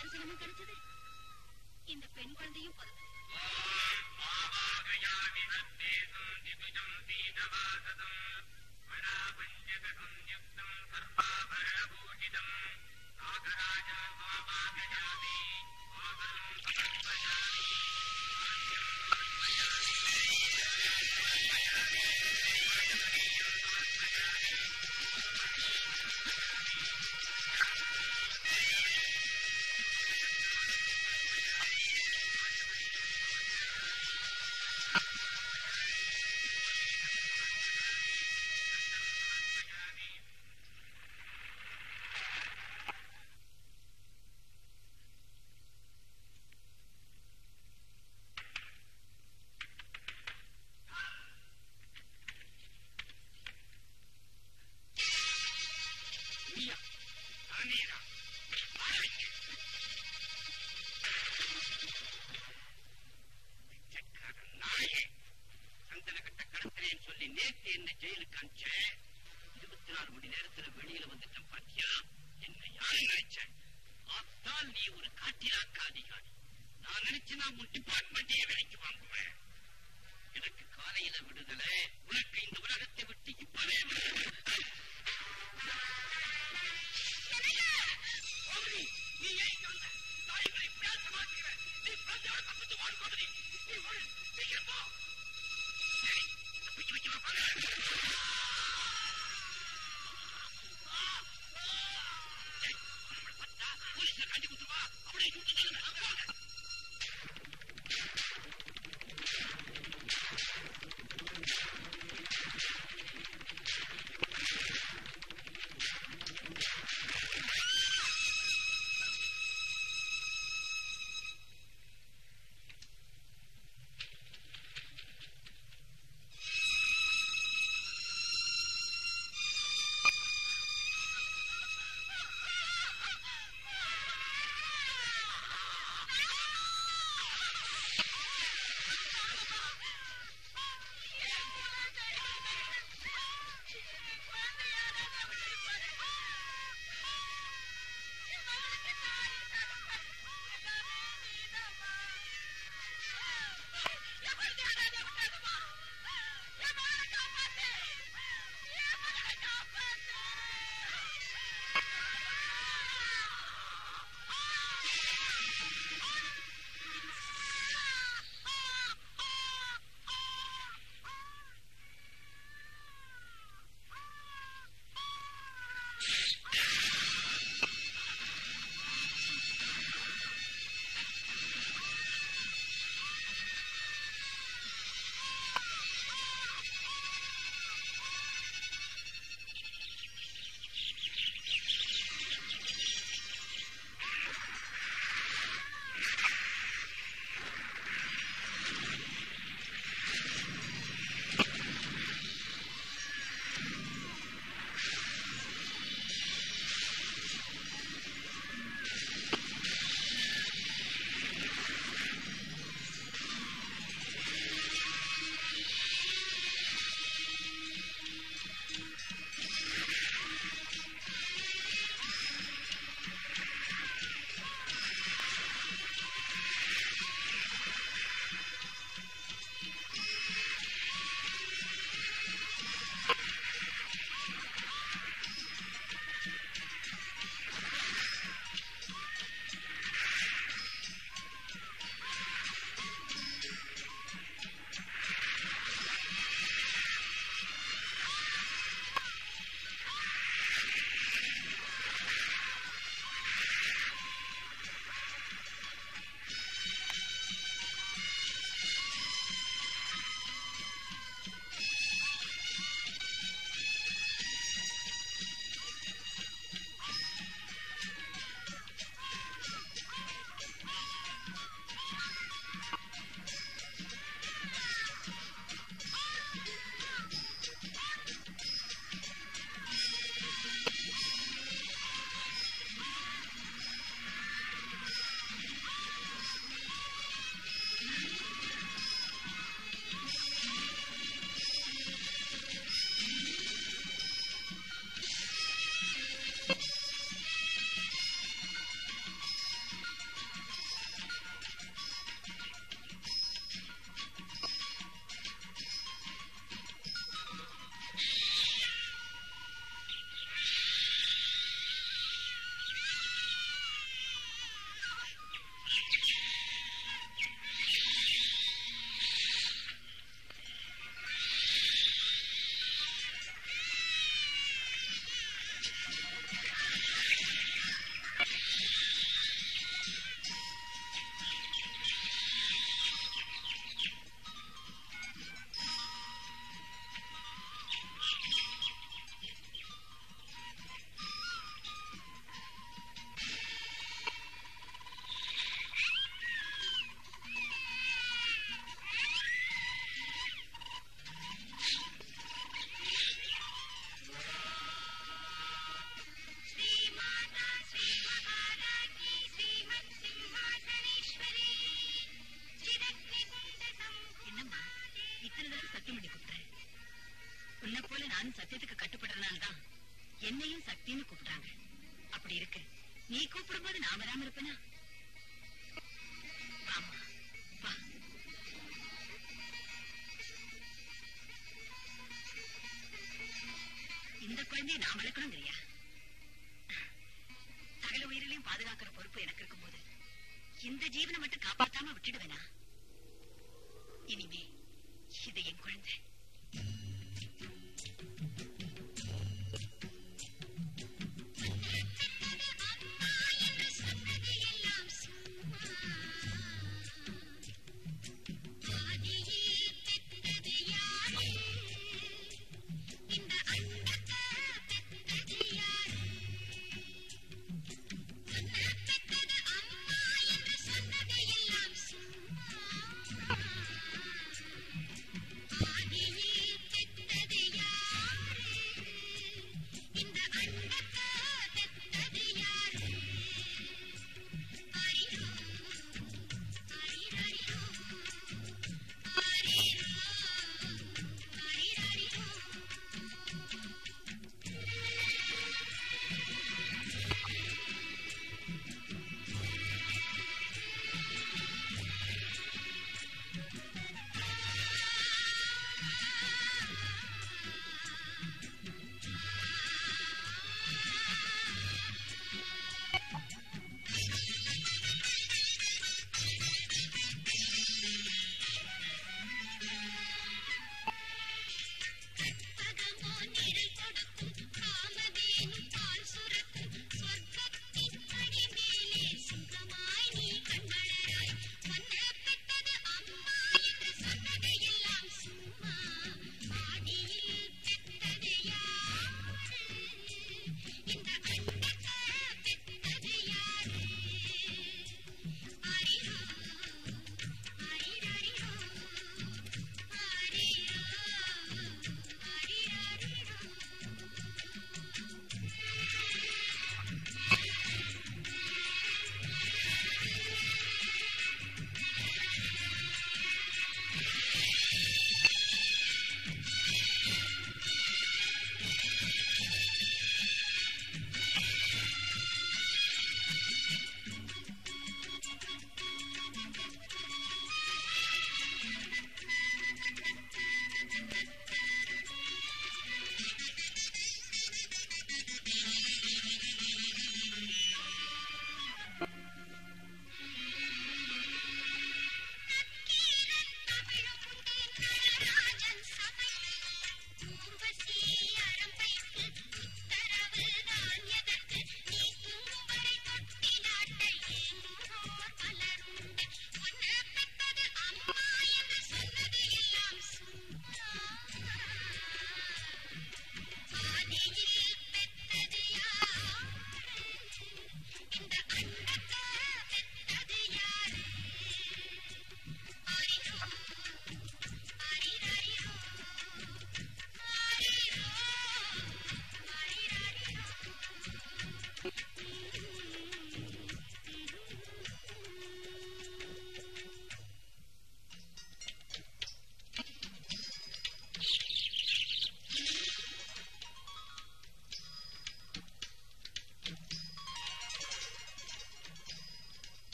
தரிசனமும் கிடைச்சது இந்த பெண் குழந்தையும் பிறந்தது நீயா நானேடா வாடகைக்கு. பிச்சைக்காரன் நாயே சந்தனக்கட்ட கடத்துறேன்னு சொல்லி நேத்து என்ன ஜெயிலுக்கு அனுப்பிச்ச இருபத்தி நாலு மணி நேரத்துல வெளியில வந்துட்டேன் பாத்தியா என்ன யாரு நினைச்ச ஆத்தால் நீ ஒரு காட்டிலாக்க அதிகாரி நான் நினைச்சு நான் உன் டிபார்ட்மெண்ட்டையே விலைக்கு வாங்குவேன் எனக்கு காலையில விடுதலை உனக்கு இந்த உலகத்தை விட்டு இப்பவே விடுதலை கௌரி, நீ ஏன் இங்க வந்த? தாய்களை பிராசமாக்குற. நீ பிராஞ்சோட பக்கத்து வாழ் கௌரி. நீ வாழ். சீக்கிரம் போ. சரி, தப்பிச்சு வைக்க வாங்க. சரி, நம்மளை பார்த்தா போலீஸ்ல காட்டி கொடுத்துருவா. அவளை சுட்டு தள்ளுங்க. வாங்க, வாங்க. இருக்கு நீ கூப்பிடும் போது நான் வராம இருப்பேனா வாம்மா, வா இந்த குழந்தையை நான் வளர்க்கணுங்கிறியா சகல உயிரிலையும் பாதுகாக்கிற பொறுப்பு எனக்கு இருக்கும்போது இந்த ஜீவனை மட்டும் காப்பாத்தாம விட்டுடுவேனா இனிமே இது என் குழந்தை சொன்னதையெல்லாம் சும்மா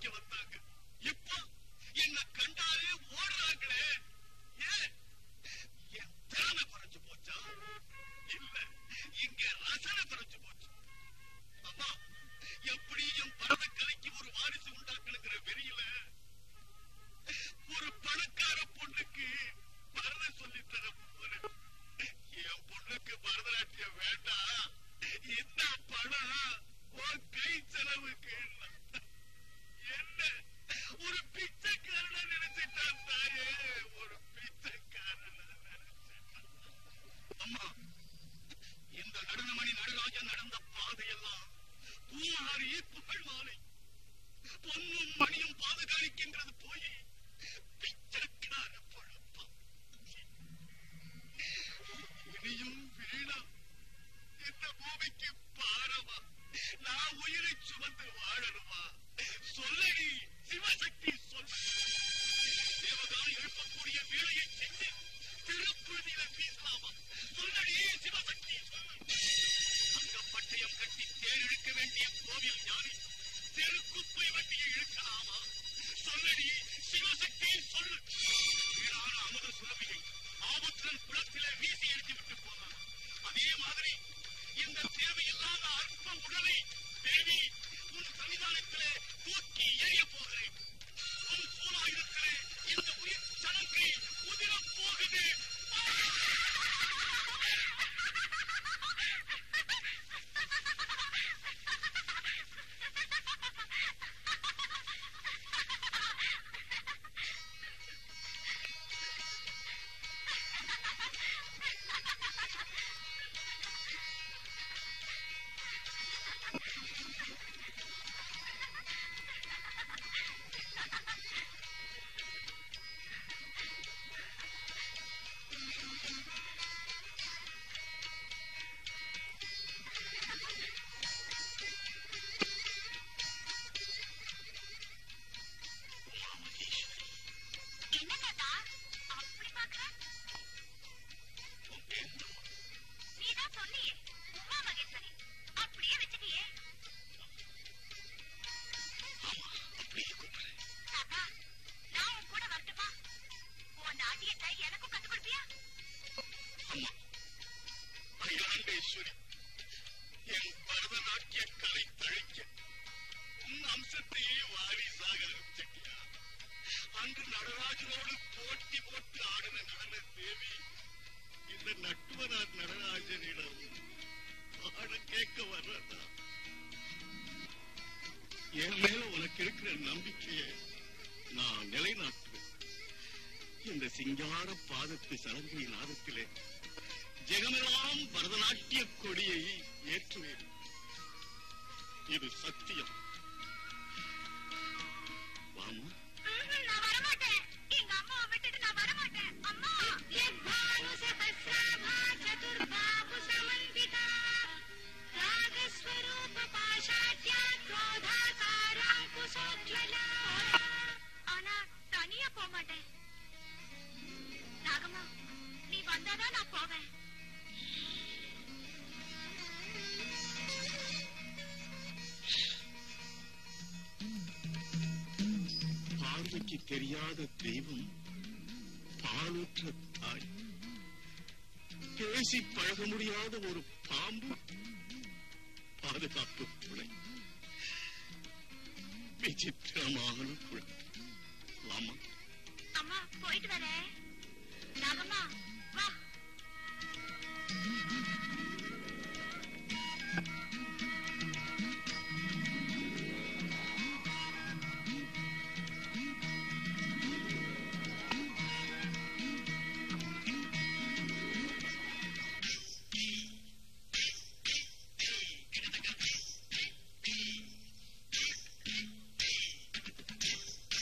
பிடிக்க வந்தாங்க இப்போ என்ன கண்டாலே ஓடுறாங்களே ஏன் என் திறமை குறைஞ்சு போச்சா இல்ல இங்க ரசனை குறைஞ்சு போச்சு அம்மா எப்படி என் பரதக்கலைக்கு ஒரு வாரிசு உண்டாக்கணுங்கிற வெறியில ஒரு பணக்கார பொண்ணுக்கு பரத சொல்லி தர போறேன் என் பொண்ணுக்கு பரதநாட்டியம் வேண்டாம் இந்த பணம் உன் கை செலவுக்கு என்ன ஒரு பிச்சைக்காரன நினைச்சிட்டான் தாயே ஒரு பிச்சைக்காரன நினைச்சிட்டான் அம்மா இந்த நடனமணி நடராஜன் நடந்த பாதையெல்லாம் பூவாரி புகழ் மாலை பொன்னும் மணியும் பாதுகாக்கின்றது போய் பிச்சைக்கார பழப்பம் இனியும் வீணா இந்த பூமிக்கு பாரமா நான் உயிரை சுமந்து வாழணுமா சொல்லடி சிவசக்தி சொல்ல தேவகாலம் எழுப்பக்கூடிய வேலையை செஞ்சு திருப்புதியில வீசலாமா சொல்லடி சிவசக்தி சொல்லு அங்க பட்டயம் கட்டி தேர் இழுக்க வேண்டிய கோவில் ஞானி தெருக்குப்பை வண்டியை இழுக்கலாமா சொல்லடி சிவசக்தி சொல்லு வீணான அமுத சுரபியை ஆபத்துடன் குளத்தில வீசி எரித்து விட்டு போனான் அதே மாதிரி இந்த தேவையில்லாத அற்ப உடலை தேவி உன் சன்னிதானத்திலே தூக்கி எறிய போகிறேன் உன் சூழாயுதத்திலே இந்த உயிர் சலங்கை உதிரப் போகுது என்ன தாத்தா அப்படி பாக்குற உன் பேர் என்னம்மா? நீதான் சொன்னியே உமா மகேஸ்வரி அப்படியே வச்சுக்கியே ஆமா அப்படியே கூப்பிடுறேன் தாத்தா நான் உன் கூட வரட்டுமா உன் நாட்டியத்தை எனக்கும் கத்து கொடுப்பியா அம்மா அகிலாண்டேஸ்வரி என் பரதநாட்டிய கலை தழைக்க உன் அம்சத்தையே வாரிசாக அனுப்பிச்சிட்டியா அங்கு நடராஜனோடு போட்டி போட்டு ஆடின நடன தேவி இந்த நட்டுவனார் நடராஜனிடம் ஆட கேட்க வர்றதா என் மேல உனக்கு இருக்கிற நம்பிக்கையை நான் நிலைநாட்டுவேன் இந்த சிங்கார பாதத்து சலங்கை நாதத்திலே ஜெகமெல்லாம் பரதநாட்டிய கொடியை ஏற்றுவேன் இது சத்தியம் வாமா ம்ஹும், நான் வரமாட்டேன் எங்க அம்மாவை விட்டுட்டு நான் வரமாட்டேன் அம்மா யத்பானு சஹஸ்ராபா சதுர்பாஹு சமன்விதா ராகஸ்வரூப பாஷாட்யா க்ரோதாகாராங்குசோஜ்வலா ஆனா தனியா போக மாட்டேன் நாகம்மா நீ வந்தாதான் நான் போவேன் பார்வைக்கு தெரியாத தெய்வம் பாலூற்ற தாய் பேசி பழக முடியாத ஒரு பாம்பு பாதுகாப்பு துணை விசித்திரமான குழந்தை வாமா அம்மா போயிட்டு வரேன் நாகம்மா வா ஆ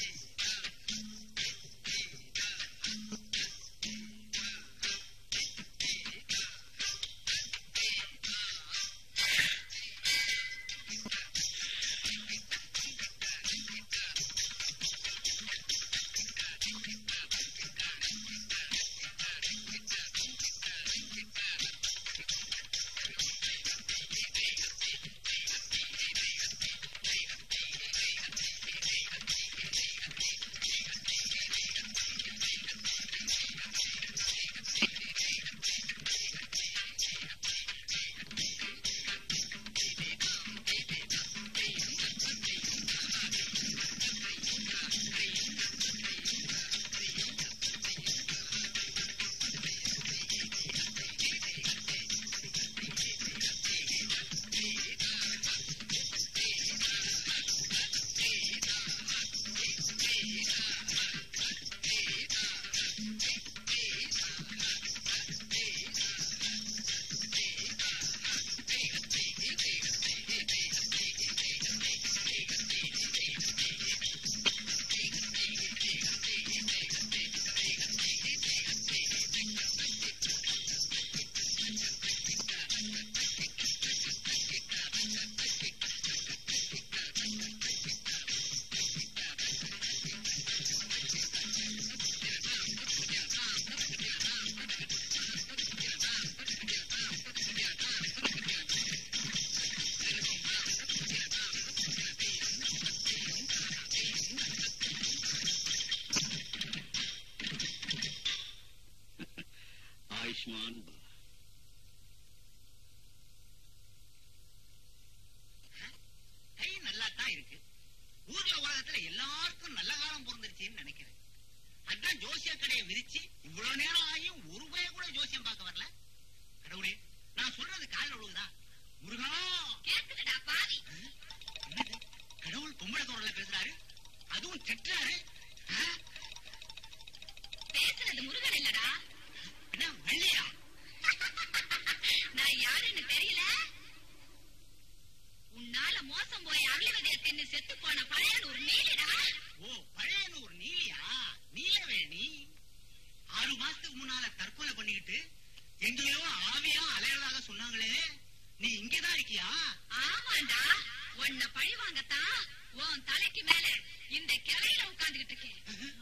மாண்பா கை நல்லா தான் இருக்கு ஊர்ல உலகத்துல எல்லாருக்கும் நல்ல காலம் பிறந்துருச்சுன்னு நினைக்கிறேன் அதான் ஜோசிய கடையை விரிச்சு இவ்வளவு நேரம் ஆகியும் ஒரு பய கூட ஜோசியம் பார்க்க வரல கடவுளே நான் சொல்றது கால உழுவுதா முருகா கேக்குதுடா பாவி என்னது கடவுள் பொம்பளை குரல்ல பேசுறாரு அதுவும் திட்டுறாரு ஆ? பேசுறது முருகன் இல்லடா என்ன வெள்ளையா நான் யாருன்னு தெரியல உன்னால மோசம் போய் அருள்வதற்கு செத்து போன பழைய ஒரு நீலிடா ஓ பழையனூர் நீலியா நீலவேணி ஆறு மாசத்துக்கு முன்னால தற்கொலை பண்ணிக்கிட்டு எங்கேயோ ஆவியா அலையறதாக சொன்னாங்களே நீ இங்கதான் இருக்கியா ஆமாண்டா உன்னை பழி வாங்கத்தான் உன் தலைக்கு மேல இந்த கிளையில உட்கார்ந்துகிட்டு இருக்கேன்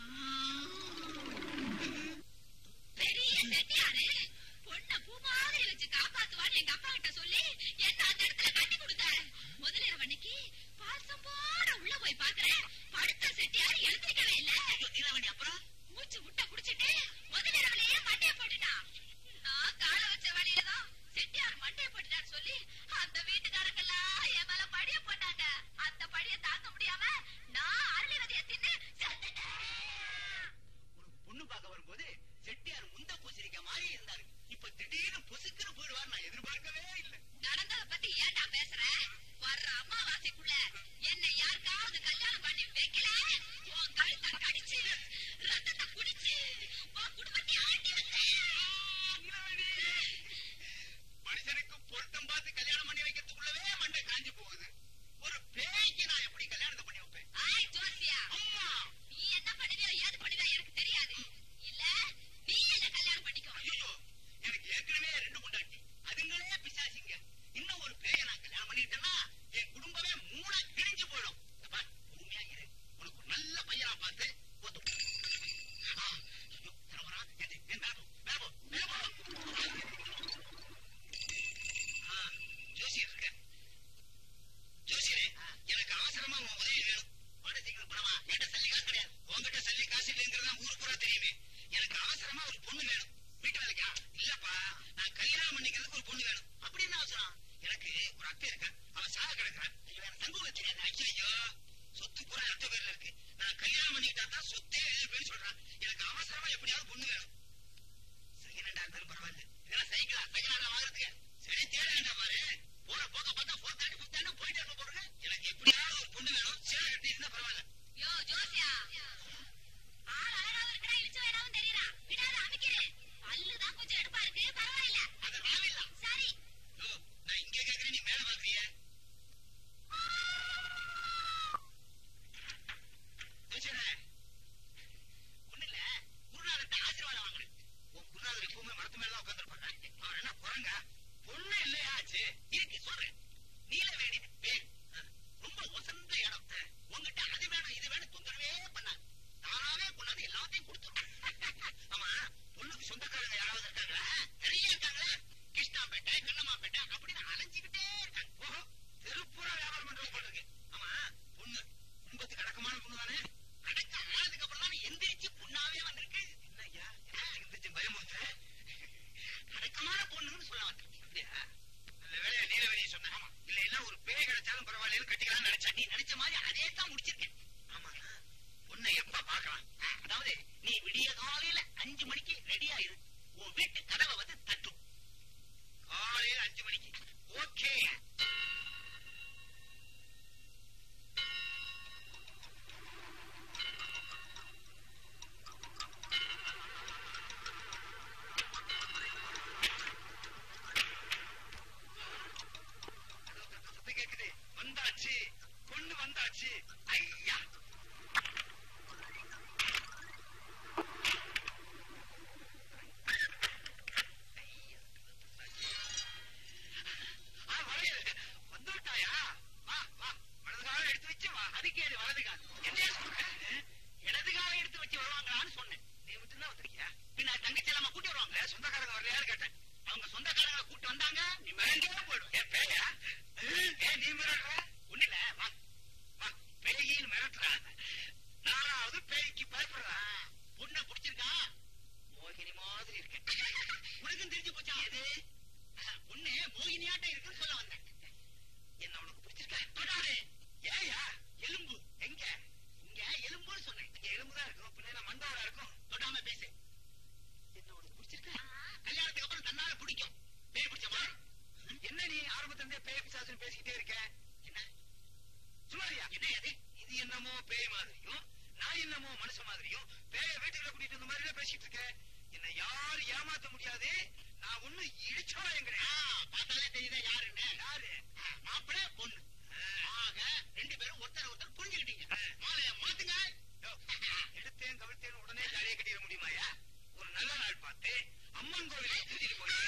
பெரிய செட்டியாரு பொண்ண பூ மாதிரி வச்சு காப்பாத்துவான்னு எங்க அப்பா கிட்ட சொல்லி என்ன அந்த இடத்துல கட்டி கொடுத்தாரு முதலிரவு அன்னைக்கு பாசம் போட உள்ள போய் பாக்குறேன் படுத்த செட்டியாரு எழுந்திருக்கவே இல்ல நீலவேணி அப்புறம் மூச்சு முட்டை குடிச்சிட்டு முதலிரவுலயே மண்டைய போட்டுட்டான் நான் கால வச்ச வழியிலதான் செட்டியார் மண்டைய போட்டுட்டான்னு சொல்லி அந்த வீட்டுக்காரங்கெல்லாம் என் மேல பழிய போட்டாங்க அந்த பழிய தாங்க முடியாம நான் அருளிவதிய தின்னு செத்துட்டேன் உனக்கு பொண்ணு பார்க்க வரும்போது செட்டியார் முந்த பூசணிக்க மாதிரி இருந்தாரு இப்ப திடீர்னு பொசுக்குன்னு போயிடுவார் நான் எதிர்பார்க்கவே இல்லை நடந்தத பத்தி ஏன்டா பேசுற வர்ற அமாவாசைக்குள்ள என்னை யாருக்காவது கல்யாணம் பண்ணி வைக்கல உன் கழுத்தை கடிச்சு ரத்தத்தை குடிச்சு உன் குடும்பத்தை ஆட்டி வச்சேன் மனுஷனுக்கு பொருத்தம் பார்த்து கல்யாணம் பண்ணி வைக்கிறதுக்குள்ளவே மண்டை காஞ்சு போகுது ஒரு பேய்க்கு நான் எப்படி கல்யாணத்தை பண்ணி வைப்பேன் ஆய் ஜோசியா அம்மா நீ என்ன பண்ணுவியோ ஏது பண்ணுவியோ எனக்கு தெரியாது இல்ல நீ என்ன கல்யாணம் பண்ணிக்கோ ஐயோ எனக்கு ஏற்கனவே ரெண்டு முண்டாட்டி அதுங்களே பிசாசிங்க இன்னும் ஒரு பேய நான் கல்யாணம் பண்ணிட்டேன்னா என் குடும்பமே மூணா கிழிஞ்சு போயிடும் இந்த பார், பொறுமையா இரு உனக்கு ஒரு நல்ல பையனா பார்த்து ஒத்து விடு. ஆ, ஐயோ, தரவரா, எது, என் மேல போ, மேல போ, மேல போ. ஆ, ஜோசியர் இருக்க. ஜோசியரே, எனக்கு அவசரமா உன் உதவி வேணும் வாடகை சீக்கிரம் பணமா என்கிட்ட சல்லி காசு கிடையாது உன்கிட்ட சல்லி காசு இல்லைங்கிறது தான் ஊரு பூரா தெரியுமே எனக்கு அவசரமா ஒரு பொண்ணு வேணும் வீட்டு வேலைக்கா இல்லப்பா நான் கல்யாணம் பண்ணிக்கிறதுக்கு ஒரு பொண்ணு வேணும் அப்படி என்ன அவசரம் எனக்கு ஒரு அத்தை இருக்கா அவ சாக கிடக்குறா ஐயோ எனக்கு சங்கூட தெரியாது ஐயோ சொத்து பூரா அத்தை பேர்ல இருக்கு நான் கல்யாணம் பண்ணிக்கிட்டா தான் சொத்தே எழுதி சொல்றான் எனக்கு அவசரமா எப்படியாவது பொண்ணு வேணும் செகண்ட் ஹேண்டா இருந்தாலும் பரவாயில்ல இதெல்லாம் சைக்கிளா செகண்ட் ஹேண்டா வாங்குறதுக்கு சரி தேட வேண்டாம் பாரு போற போக்க பார்த்தா ஃபோர் தேர்ட்டி ஃபிஃப்த் ஹேண்ட் போயிட்டே இருக்க போறேன் எனக்கு எப்படியாவது ஒரு பொண்ணு வேணும் சேலை கட்டி இருந்தா பரவாயில்ல யோ ஜோசியா ஆள் அழகாக இருக்கா இழிச்சு வேணாவும் தெரியறா விடாத அமைக்கிறேன் பல்லுதான் கொஞ்சம் எடுப்பா இருக்கு பரவாயில்ல அது தேவையில்லை சரி ஓ, நான் இங்க கேக்குறேன் நீ மேல பாக்குறிய ஒண்ணு இல்ல குருநாதர்ட்ட ஆசீர்வாதம் வாங்குறேன் உன் குருநாதர் எப்பவுமே மரத்து மேல உட்காந்துருப்பாங்க அவர் என்ன குரங்க பொண்ணு இல்லையா ஆச்சு இருக்கு சொல்றேன் நீலவேணி பேர் ரொம்ப வசந்த இடம் உங்ககிட்ட அது வேணும் இது வேணும் தொந்தரவே பண்ணாது தானாவே கொண்டாந்து எல்லாத்தையும் கொடுத்துரும் ஆமா பொண்ணுக்கு சொந்தக்காரங்க யாராவது இருக்காங்களா நிறைய இருக்காங்களே கிருஷ்ணாப்பேட்டை கண்ணம்மாப்பேட்டை அப்படின்னு அலைஞ்சுக்கிட்டே இருக்காங்க ஓஹோ திருப்பூரா வியாபாரம் பண்றவங்க போல இருக்கு ஆமா பொண்ணு குடும்பத்துக்கு அடக்கமான பொண்ணு தானே அடக்க ஆனதுக்கு அப்புறம் தானே எந்திரிச்சு பொண்ணாவே வந்திருக்கு என்ன ஐயா என்ன எந்திரிச்சு பயம் வந்து அடக்கமான பொண்ணுன்னு சொல்ல வந்தேன் அப்படியா நல்ல வேலையா நீலவேணியை சொன்னேன் இல்ல எல்லாம் ஒரு பேய் கிடைச்சாலும் பரவாயில்லைன்னு கட்டிக்கலாம் நினைச்சா நீ நினைச்ச மாதிரி அதே தான் முடிச்சிருக்கேன் ஆமா உன்னை எப்ப பார்க்கலாம் அதாவது நீ விடிய காலையில அஞ்சு மணிக்கு ரெடியா இரு உன் வீட்டு கதவை வந்து தட்டும் காலையில அஞ்சு மணிக்கு ஓகே சத்தம் கேக்குது வந்தாச்சு பொண்ணு வந்தாச்சு ஐயா ஆ, வளையல். வந்து விட்டாயா? வா, வா. வலது காலை எடுத்து வச்சு வா. அதுக்கு ஏது வலது கால்? என்னையா சொல்ற? இடது காலை எடுத்து வச்சு வருவாங்களான்னு சொன்னேன். நீ மட்டும்தான் வந்திருக்கியா? பின்ன தங்கச்சி எல்லாம் கூட்டி வருவாங்க. சொந்தக்காரங்க வரலையான்னு கேட்டேன். அவங்க சொந்தக்காரங்களை கூட்டி வந்தாங்க, நீ மிரண்டே போயிடுவ. ஏன் பேயா? ஏன் நீ மிரட்டுற? ஒண்ணும் இல்ல, வா. வா, பேயின்னு மிரட்டுறாங்க. நாலாவது பேய்க்கு பயப்படுறா. பொண்ணை பிடிச்சிருக்கா? மோகினி மாதிரி இருக்கேன் உனக்கும் தெரிஞ்ச இருந்தே பேய் பிசாசுன்னு பேசிக்கிட்டே இருக்கேன் என்ன சும்மாரியா என்ன அது இது என்னமோ பேய் மாதிரியும் நான் என்னமோ மனுஷ மாதிரியும் பேய வீட்டுக்குள்ள கூட்டிட்டு வந்த மாதிரி பேசிட்டு இருக்கேன் என்ன யாரும் ஏமாத்த முடியாது நான் ஒண்ணு இடிச்சோங்கிறேன் பார்த்தாலே தெரியுதா யாருன்னு யாரு மாப்பிள்ள பொண்ணு ஆக ரெண்டு பேரும் ஒருத்தர் ஒருத்தர் புரிஞ்சுக்கிட்டீங்க மாலைய மாத்துங்க யோ, எடுத்தேன் கவிழ்த்தேன் உடனே தலையை கட்டிட முடியுமாயா ஒரு நல்ல நாள் பார்த்து அம்மன் கோவிலை திருச்சிட்டு போய்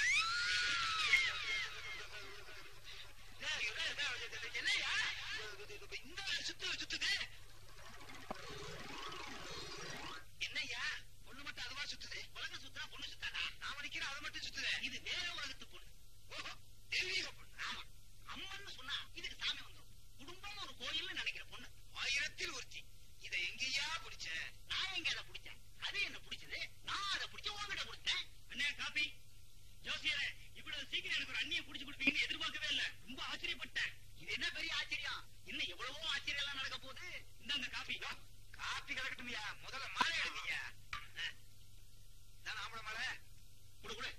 என்னையா இந்த சுத்து சுத்துது என்னையா பொண்ணு மட்டும் அதுவா சுத்துது உலகம் சுத்தா பொண்ணு சுத்தாதா நான் மணிக்கிற அதை மட்டும் சுத்துது இது வேற உலகத்து பொண்ணு ஓஹோ தெய்வீக பொண்ணு ஆமா அம்மன்னு சொன்னா இதுக்கு சாமி வந்துரும் குடும்பம் ஒரு கோயில்னு நினைக்கிற பொண்ணு ஆயிரத்தில் ஒருத்தி இதை எங்கேயா பிடிச்ச நான் எங்க அதை பிடிச்சேன் அது என்ன பிடிச்சது நான் அதை பிடிச்ச உங்ககிட்ட கொடுத்தேன் என்ன காப்பி ஜோசியரே இவ்வளவு சீக்கிரம் எனக்கு ஒரு அண்ணியை புடிச்சு கொடுப்பீங்கன்னு எதிர்பார்க்கவே இல்ல ரொம்ப ஆச்சரியப்பட்டேன் இது என்ன பெரிய ஆச்சரியம் இன்னும் எவ்வளவோ ஆச்சரியம் எல்லாம் நடக்க போகுது இந்தாங்க காப்பி காப்பி கலக்கட்டுமியா முதல்ல மாலை எடுத்தீங்க தான் ஆம்பளை மாலை குடு குடு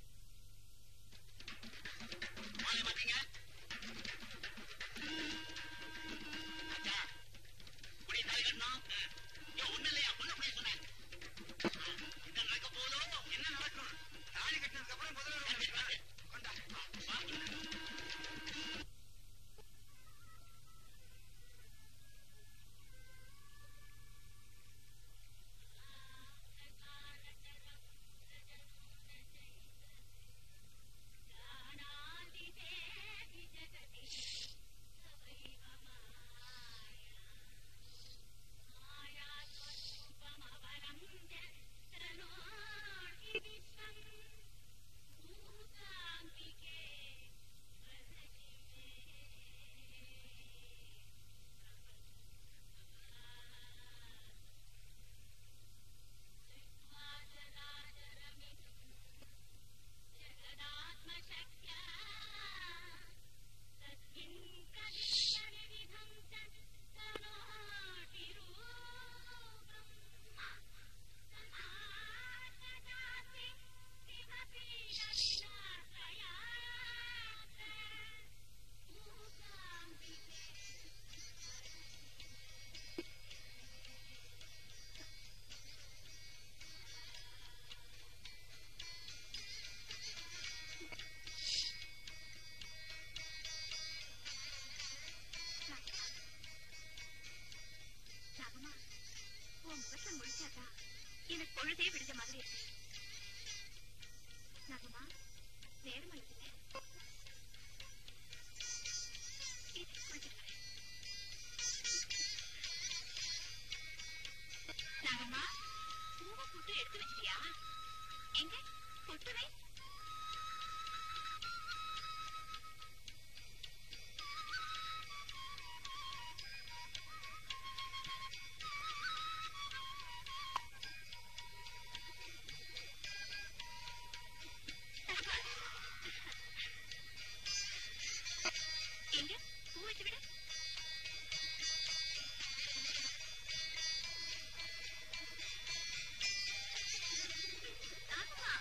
மாலை மாத்தீங்க அச்சா குடி தாலி கட்டணும் ஏன் ஒண்ணு இல்லையா பொண்ணு அப்படியே சொன்னேன் என்ன நடக்க போதோ என்ன நடக்கும் தாலி கட்டினதுக்கு அப்புறம் முதல்ல கொண்டா ராகமா உன் முகத்தை முடிச்சாதான் எனக்கு பொழுதே விடுத மாதிரி இருக்கு நாகமா நேரம் ஆயிடுச்சு இது குளிச்சுட்டு வரேன். நாகம்மா பூவை போட்டு எடுத்து வச்சிட்டியா எங்க பொட்டு வை எங்க பூ வச்சு விடு ஆமா.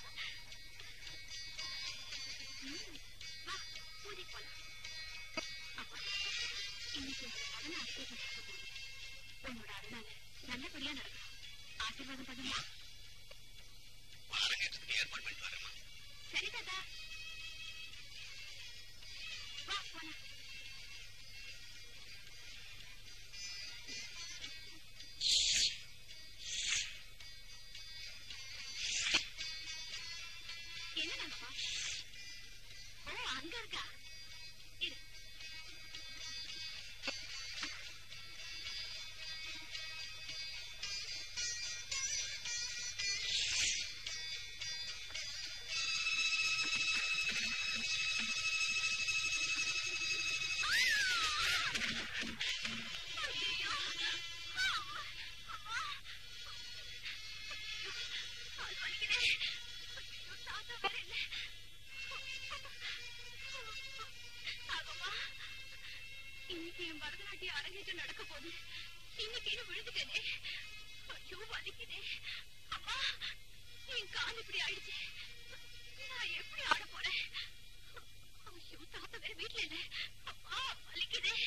ம், வா, பூஜைக்கு போலாம். அப்பா, இன்னைக்கு உங்க மகனை அபிஷேகம் செய்ய போறேன். உன்னோட அருளால நல்லபடியா நடக்கணும் ஆசீர்வாதம் பண்ணுமா அரங்கேற்றத்துக்கு ஏற்பாடு பண்ணிட்டு வரேம்மா சரி தாத்தா வா போலாம் என்ன நம்பா ஓ அங்க இருக்கா இரு ஐயோ! அம்மா! அம்மா! கால் வலிக்குதே. ஐயோ, தாத்தா வேற இல்ல. ஆகம்மா, இன்னைக்கு என் பரதநாட்டிய அரங்கேற்றம் நடக்க போகுது இன்னைக்கு என்ன விழுந்துட்டேனே ஐயோ வலிக்குதே அம்மா என் கால் இப்படி ஆயிடுச்சு நான் எப்படி ஆட போறேன் ஐயோ தாத்தா வேற வீட்டுல இல்ல அப்பா வலிக்குதே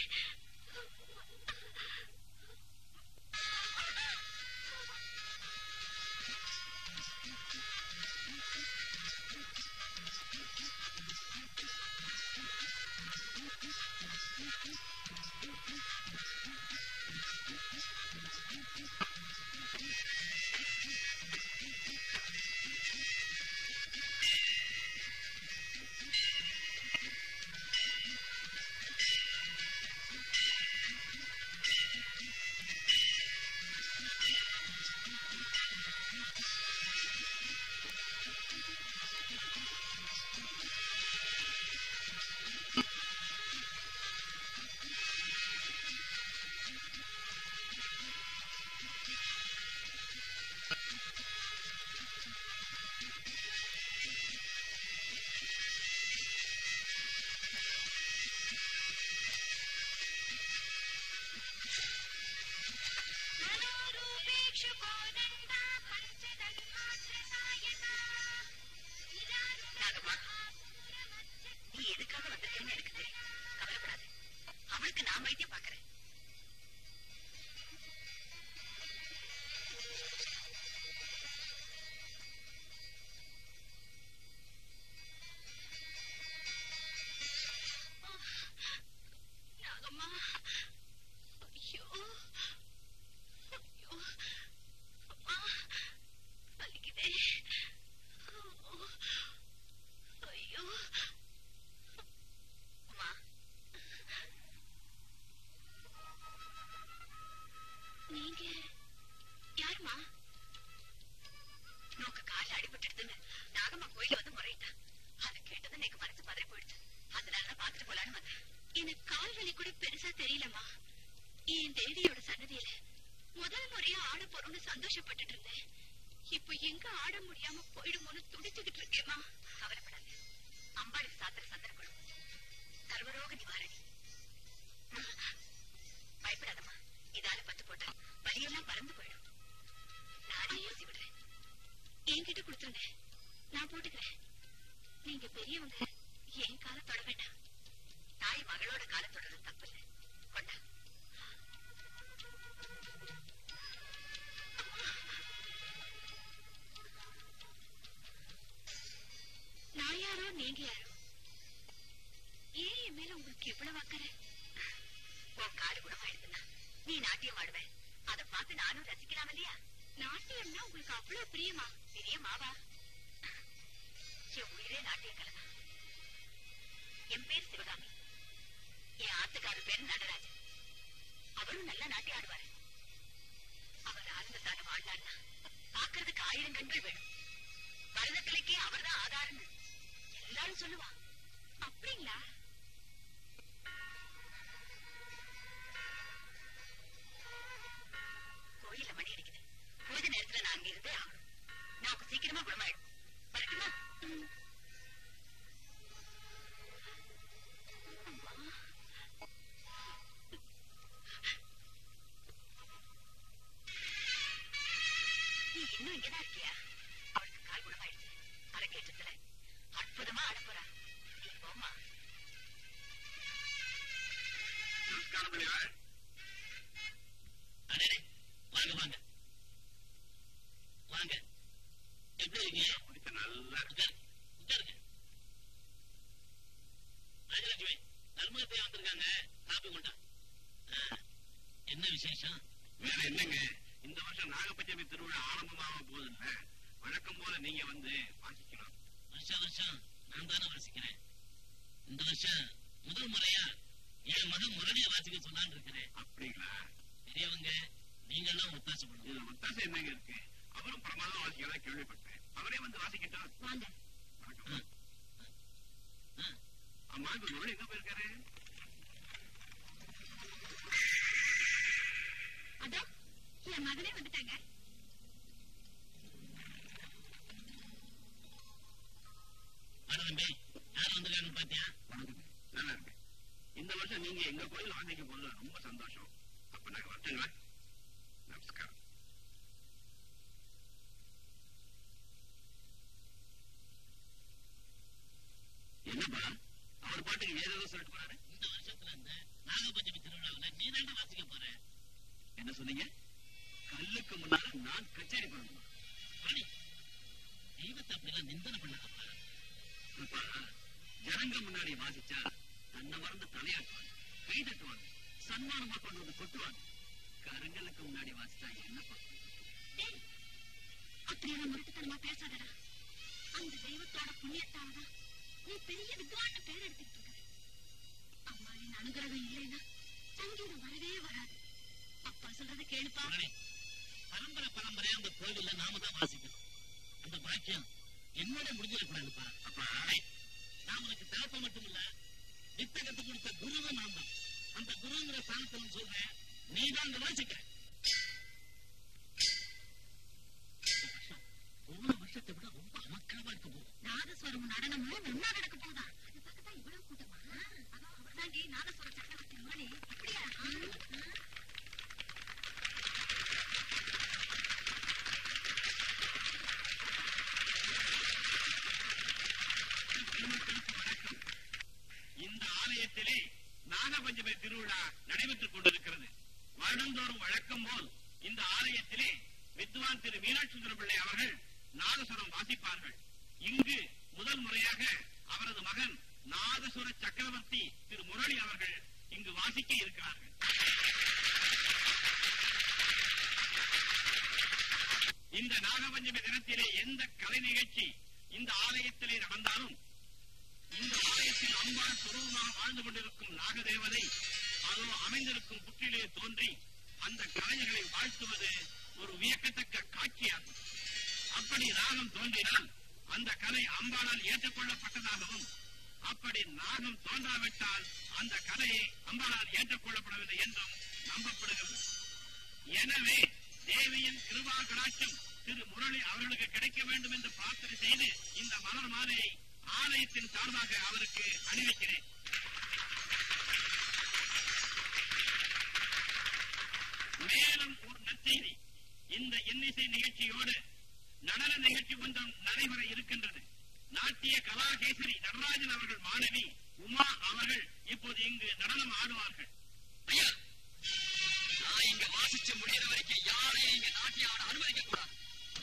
நாகம்மா, நீ எதுக்காக வந்திருக்கேன்னு எனக்கு தெரியும் கவலைப்படாத அவளுக்கு நான் வைத்தியம் பார்க்கறேன் நாகம்மா ஐயோ ஐயோ அம்மா வலிக்குதே ஐயோ அம்மா நீங்க யாருமா நோக்கு கால அடிபட்டுடுதுன்னு நாகம்மா கோயில வந்து முறையிட்டா அதை கேட்டது எனக்கு மனசு பதறி போயிடுச்சு அதனாலதான் பாத்துட்டு போலான்னு வந்தேன் எனக்கு கால் வலி கூட பெருசா தெரியலம்மா என் தேவியோட சன்னதியில முதல் முறையா ஆட போறோம்னு சந்தோஷப்பட்டுட்டு இருந்தேன் இப்போ எங்க ஆட முடியாம போயிடுமோன்னு துடிச்சுக்கிட்டு இருக்கேம்மா கவலைப்படாத அம்பாளுக்கு சாத்திர சந்தர்ப்பம் சர்வரோக நிவாரணி பயப்படாதம்மா இதால பத்து போட்டா வலியெல்லாம் பறந்து போயிடும் நானே யோசி விடுறேன் என்கிட்ட கொடுத்துருங்க நான் போட்டுக்கிறேன் நீங்க பெரியவங்க என் காலை தொட வேண்டாம் தாய் மகளோட காலத்தோட தப்பு இல்லை கொண்டா நான் யாரோ நீங்க யாரோ ஏன் என் மேல உங்களுக்கு எவ்வளவு அக்கறை உன் காடு குணமாயிடுதுன்னா நீ நாட்டியம் ஆடுவ அதை பார்த்து நானும் ரசிக்கலாம் இல்லையா நாட்டியம்னா உங்களுக்கு அவ்வளவு பிரியமா பெரிய மாவா என் உயிரே நாட்டிய கலதான் என் பேர் சிவகாமி என் ஆத்துக்காரர் பேர் நடராஜன் அவரும் நல்லா நாட்டியம் ஆடுவாரு அவர் ஆனந்தத்தால வாழ்ந்தாருன்னா பாக்குறதுக்கு ஆயிரம் கண்கள் வேணும் பரதக்கலைக்கே அவர்தான் ஆதாரம்னு எல்லாரும் சொல்லுவா அப்படிங்களா கோயில்ல மணி அடிக்குது பூஜை நேரத்துல நான் அங்க இருந்தே ஆகணும் நான் சீக்கிரமா குணமாயிடும் வரட்டுமா நீ இன்னும் இங்கதான் இருக்கியா அவளுக்கு கால் குணமாயிடுச்சு அரங்கேற்றத்துல அற்புதமா ஆடப்போறா நீ போமா நமஸ்காரம் பிள்ளையார் அடே வாங்க வாங்க வாங்க எப்படி இருக்கீங்க முடிச்ச நல்லா இருக்கு உட்காரு உட்காருங்க ராஜலட்சுமி தர்மத்தையா வந்திருக்காங்க காப்பி கொண்டா ஆ, என்ன விசேஷம் வேற என்னங்க இந்த வருஷம் நாகப்பஞ்சமி திருவிழா ஆரம்பமாக போகுதுல்ல வழக்கம் போல நீங்க வந்து வாசிக்கணும் வருஷம் வருஷம் நான் தானே வாசிக்கிறேன் இந்த வருஷம் முதல் முறையா என் மகன் முரளிய வாசிக்க சொல்லான்னு இருக்கிறேன் அப்படிங்களா பெரியவங்க நீங்கெல்லாம் ஒத்தாசை பண்ணுங்க இதுல ஒத்தாசம் என்னங்க இருக்கு அவரும் பிரமாதம் வாசிக்கிறதா கேள்விப்பட்டேன் அவரே வந்து வாசிக்கட்டும் வாங்க வணக்கம் ஆ, அம்மா இப்ப முரளி எங்க போயிருக்காரு அதோ என் மகனே வந்துட்டாங்க வாடா தம்பி யார் வந்திருக்காங்கன்னு பாத்தியா வணக்கம் நல்லா இருக்கு இந்த வருஷம் நீங்க எங்க கோயில் வாசிக்க போறது ரொம்ப சந்தோஷம் அப்ப நாங்க வரட்டுங்களா நமஸ்காரம் என்னப்பா அவர் பாட்டு நான் கச்சேரி பண்ணணுமா பழனி தெய்வத்தை அப்படிலாம் நிந்தனை பண்ணாதப்பா அப்பா ஜனங்க முன்னாடி வாசிச்சா தன்னை மறந்து தலையாட்டுவாங்க கை தட்டுவாங்க சன்மானமா கொண்டு வந்து கொட்டுவாங்க கருங்கலுக்கு முன்னாடி வாசிச்சா என்னப்பா டேய், அப்படியெல்லாம் முரட்டுத்தனமா பேசாதடா அந்த தெய்வத்தோட புண்ணியத்தாலதான் நீ பெரிய வித்வான்னு பேர் எடுத்துக்கிட்டு இருக்க அம்மாவின் அனுகிரகம் இல்லைன்னா சங்கீதம் வரவே வராது அப்பா சொல்றத கேளுப்பா பழனி பரம்பரை பரம்பரையா அந்த கோவில்ல நாம தான் வாசிக்கணும் அந்த பாக்கியம் என்னோட முடிஞ்சிடக்கூடாதுப்பா அப்பா நான் உனக்கு தகப்ப மட்டும் இல்ல வித்த கத்து கொடுத்த குருவை நான் தான் அந்த குருங்கிற ஸ்தானத்துல சொல்றேன் நீ தான் அங்க வாசிக்க இந்த வருஷம் போன வருஷத்தை விட ரொம்ப அமக்கலமா இருக்க போகுது நாதஸ்வரம் நடனமும் ஒன்னா நடக்க போதா அது பார்க்கத்தான் இவ்வளவு கூட்டமா அதான் அவர்தாண்டி நாதஸ்வர சக்கரவர்த்தி மணி அப்படியா ஆ, ஆ. இந்த ஆலயத்திலே நாகபஞ்சமி திருவிழா நடைபெற்றுக் கொண்டிருக்கிறது வருடந்தோறும் வழக்கம் போல் இந்த ஆலயத்திலே வித்வான் திரு மீனாட்சி சுந்தரம் பிள்ளை அவர்கள் நாதசுரம் வாசிப்பார்கள் இங்கு முதல் முறையாக அவரது மகன் நாதசுர சக்கரவர்த்தி திரு முரளி அவர்கள் இங்கு வாசிக்க இருக்கிறார்கள் இந்த நாகபஞ்சமி தினத்திலே எந்த கலை நிகழ்ச்சி இந்த ஆலயத்திலே நடந்தாலும் இந்த ஆலயத்தில் அம்பாள் சுரூபமாக வாழ்ந்து கொண்டிருக்கும் நாகதேவதை அதோ அமைந்திருக்கும் புற்றிலே தோன்றி அந்த கலைஞர்களை வாழ்த்துவது ஒரு வியக்கத்தக்க காட்சியாகும் அப்படி நாகம் தோன்றினால் அந்த கலை அம்பாளால் ஏற்றுக்கொள்ளப்பட்டதாகவும் அப்படி நாகம் தோன்றாவிட்டால் அந்த கலையை அம்பாளால் ஏற்றுக்கொள்ளப்படவில்லை என்றும் நம்பப்படுகிறது எனவே தேவியின் கிருபா கடாட்சம் திரு முரளி அவர்களுக்கு கிடைக்க வேண்டும் என்று பிரார்த்தனை செய்து இந்த மலர் மாலையை ஆலயத்தின் சார்பாக அவருக்கு அணிவிக்கிறேன் மேலும் ஒரு நற்செய்தி இந்த இன்னிசை நிகழ்ச்சியோடு நடன நிகழ்ச்சி ஒன்றும் நடைபெற இருக்கின்றது நாட்டிய கலாகேசரி நடராஜன் அவர்கள் மாணவி உமா அவர்கள் இப்போது இங்கு நடனம் ஆடுவார்கள் ஐயா நான் இங்க வாசிச்சு முடியிற வரைக்கும் யாரையும் இங்க நாட்டிய ஆட அனுமதிக்க கூடாது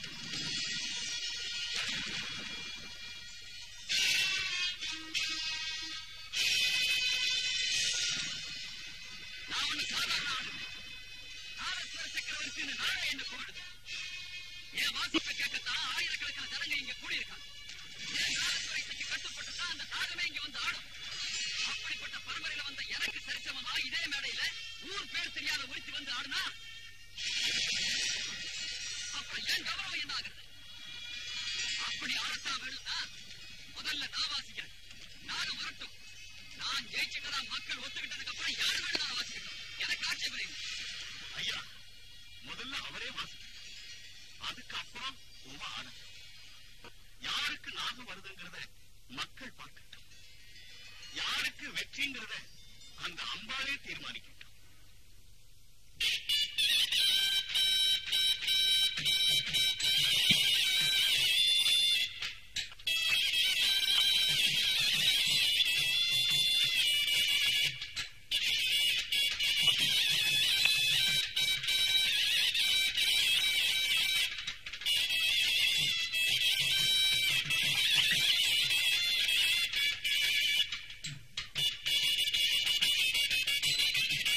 நான் ஒண்ணு சாதாரண ஆளு இல்லை. நாரஸ்வர சக்கரவர்த்தின்னு நானே என்ன கூப்பிடுது என் வாசிப்பை கேட்கத்தான் ஆயிரக்கணக்கான ஜனங்க இங்க கூடியிருக்காங்க என் நாரஸ்வர இசைக்கு கட்டுப்பட்டுதான் அந்த நாகமே இங்க வந்து ஆடும் அப்படிப்பட்ட பரம்பரையில வந்த எனக்கு சரிசமமா இதே மேடையில ஊர் பேர் தெரியாத ஒருத்தி வந்து ஆடுனா அப்புறம் என் கௌரவம் என்ன ஆகுறது அப்படி ஆடத்தான் வேணும்னா முதல்ல நான் வாசிக்கிறேன் நானும் வரட்டும் நான் ஜெயிச்சுட்டதா மக்கள் ஒத்துக்கிட்டதுக்கு அப்புறம் யார் வேணும்னாலும் வாசிக்கட்டும் எனக்கு ஆட்சேபனை இல்லை. ஐயா முதல்ல அவரே வாசிக்க அதுக்கப்புறம் உங்க ஆட யாருக்கு நாகம் வருதுங்கிறத மக்கள் பார்க்கட்டும் யாருக்கு வெற்றிங்கிறத அந்த அம்பாளே தீர்மானிக்கட்டும் ஆ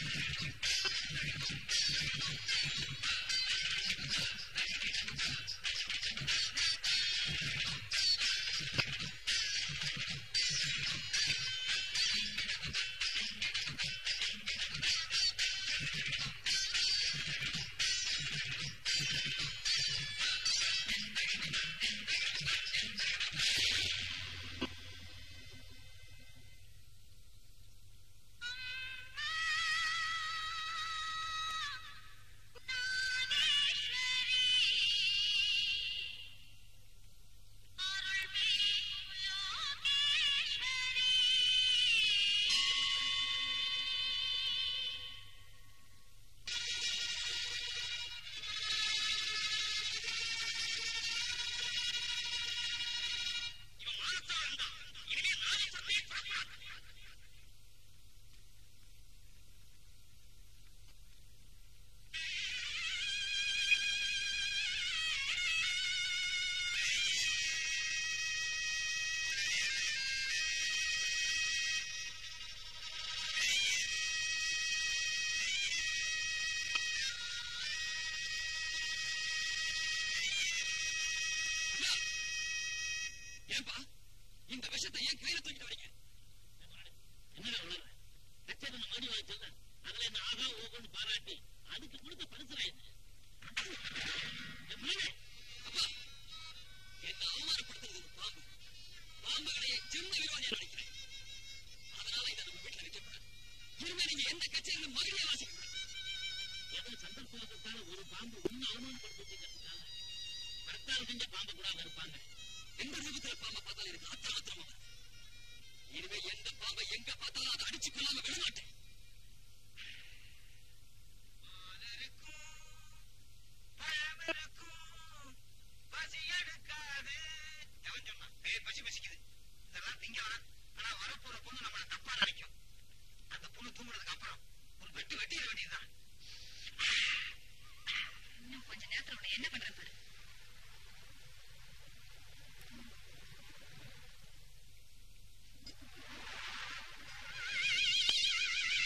இவன் மானத்தான் இருந்தான் இனிமே நானே சண்டையை தொடக்கூடாது ஏன்பா இந்த விஷத்தை ஏன் கையில தூக்கிட்டு வரீங்க என்னடா உளற கச்சேரி மாடி வாங்கிச்சல அதுல என்ன ஆகா ஓகோன்னு பாராட்டி அதுக்கு கொடுத்த பரிசுரா இது என் மகனே, அப்பா என்ன அவமானப்படுத்துறது ஒரு பாம்பு பாம்பு கடையை சின்ன விரோதியா நினைக்கிறேன் அதனால இதை நம்ம வீட்டுல வைக்கப்படாது இனிமே நீங்க எந்த கச்சேரியிலும் மகிழியா வாசிக்கப்படாது ஏதோ சந்தர்ப்பத்தால ஒரு பாம்பு ஒன்னு அவமானப்படுத்திச்சுங்கிறதுக்காக கர்த்தால் செஞ்ச பாம்பு கூட அங்க இருப்பாங்க எந்த ரூபத்துல பாம்பை பார்த்தாலும் எனக்கு ஆத்திரம் ஆத்திரமா வருது. இனிமே எந்த பாம்பை எங்க பார்த்தாலும் அதை அடிச்சு கொள்ளாம விட மாட்டேன் பசி எடுக்காது எவன் சொன்னான் ஏய் பசி பசிக்குது இதெல்லாம் திங்க வேணாம் ஆனா வரப்போற பொண்ணு நம்மள தப்பா நினைக்கும் அந்த பொண்ணு தூங்குறதுக்கு அப்புறம் ஒரு வெட்டு வெட்டிட வேண்டியதுதான் இன்னும் கொஞ்ச நேரத்துல உன்னை என்ன பண்றேன் பாரு ஆ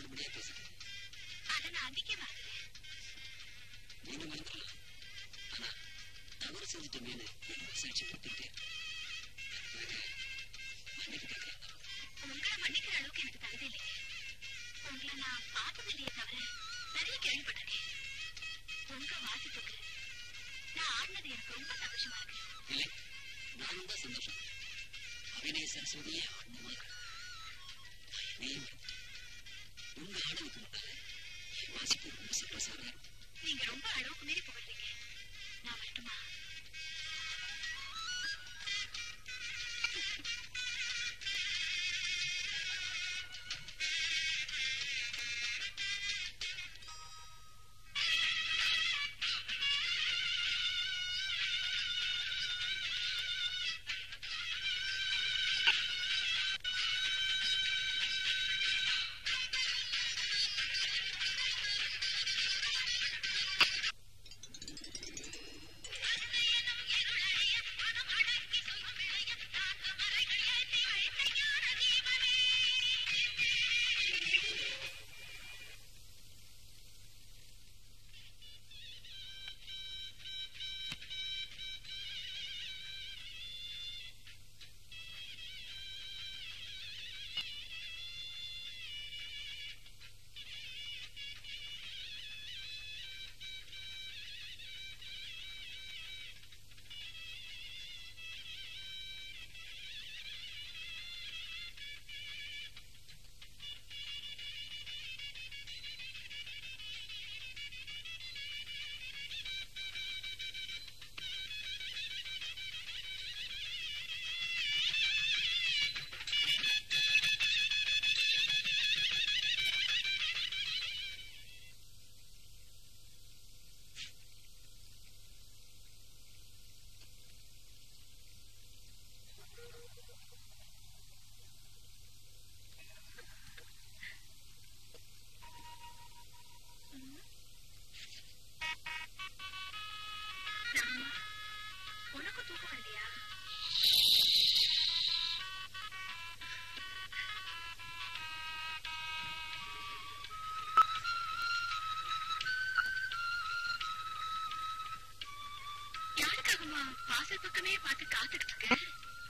நல்லபடியா பேசிக்கிறேன் அதை நான் அன்னைக்கே மறந்துட்டேன் நீங்க மறந்துடலாம் ஆனா தவறு செஞ்சுட்டீங்கன்னு என் மனசாட்சி பட்டுக்கிட்டே மன்னிப்பு கேட்கிறேன் உங்களை மன்னிக்கிற அளவுக்கு எனக்கு தகுதி இல்லைங்க உங்களை நான் பார்த்தது இல்லையே தவிர நிறைய கேள்விப்பட்டிருக்கேன் உங்க வாசிப்புக்கு நான் ஆடினது எனக்கு ரொம்ப சந்தோஷமா இருக்கு இல்லை நானும் தான் சந்தோஷம் அபிநய சரஸ்வதியே ஆனந்தமா இருக்கு நான் என்னையே மறந்துட்டேன். உங்க ஆனதுக்கு முன்னால என் வாசிப்பு ரொம்ப சந்தோஷமா இருக்கும் நீங்க ரொம்ப அளவுக்கு மீறி புகழ்றீங்க நான் வரட்டுமா உனக்கு தூக்கம் இல்லையா யாருக்காகமா வாசல் பக்கமே பார்த்து காத்துக்கிட்டு இருக்க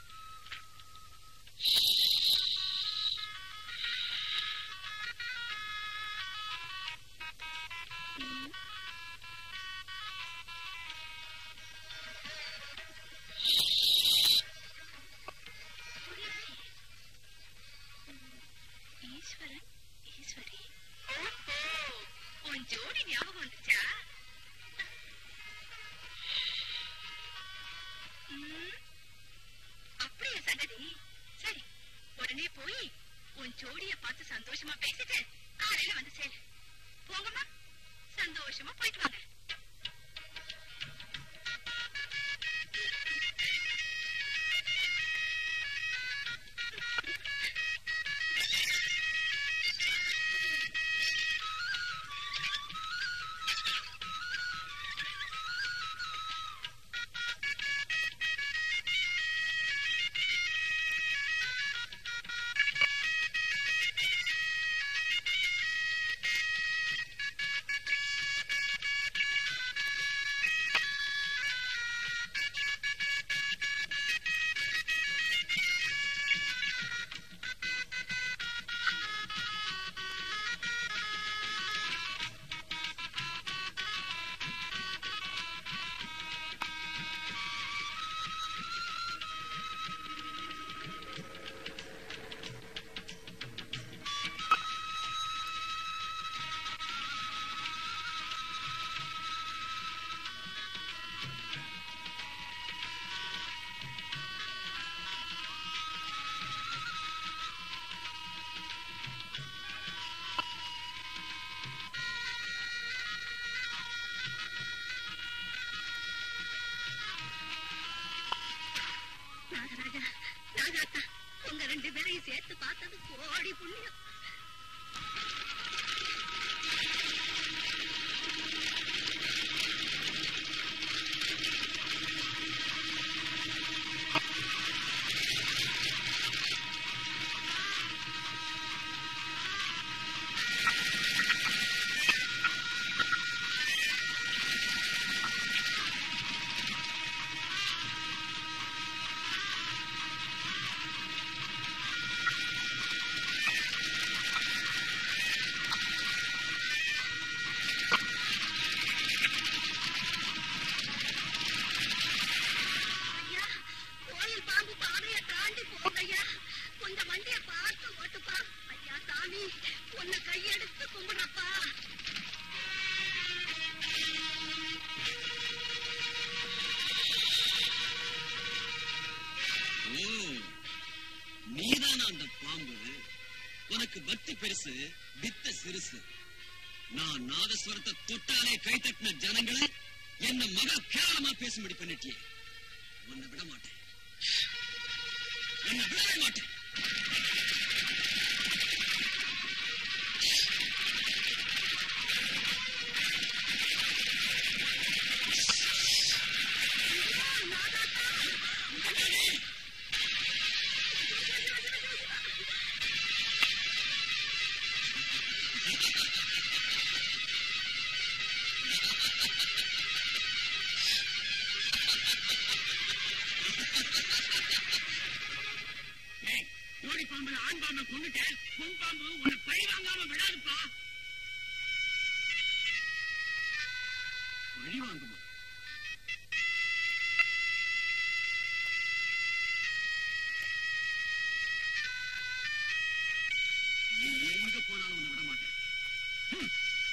ம். ஈஸ்வரன் ஈஸ்வரி உன் ஜோடி ஞாபகம் வந்துச்சா ம், அப்படியா சங்கதி சரி உடனே போய் உன் ஜோடிய பார்த்து சந்தோஷமா பேசிட்டு காலையில வந்து சேரு போங்கம்மா சந்தோஷமா போயிட்டு வாங்க நாகராஜா நாகாத்தா உங்க ரெண்டு பேரையும் சேர்த்து பார்த்தது கோடி புண்ணியம் பாம்பு உனக்கு பக்தி பெருசு வித்த சிறுசு நான் நாதஸ்வரத்தை தொட்டாலே கைத்தட்டின ஜனங்களை என்ன மகா கேவலமா பேசும்படி பண்ணிட்டியே உன்னை விட மாட்டேன் உன்னை விடவே மாட்டேன் கோழி பாம்பு ஆண் பாம்பை கொண்டுட்டேன் பொன் பாம்பு உன்னை பழி வாங்காம விடாதுப்பா பழி வாங்குமா நீ எங்க போனாலும் உன்னை விட மாட்டேன்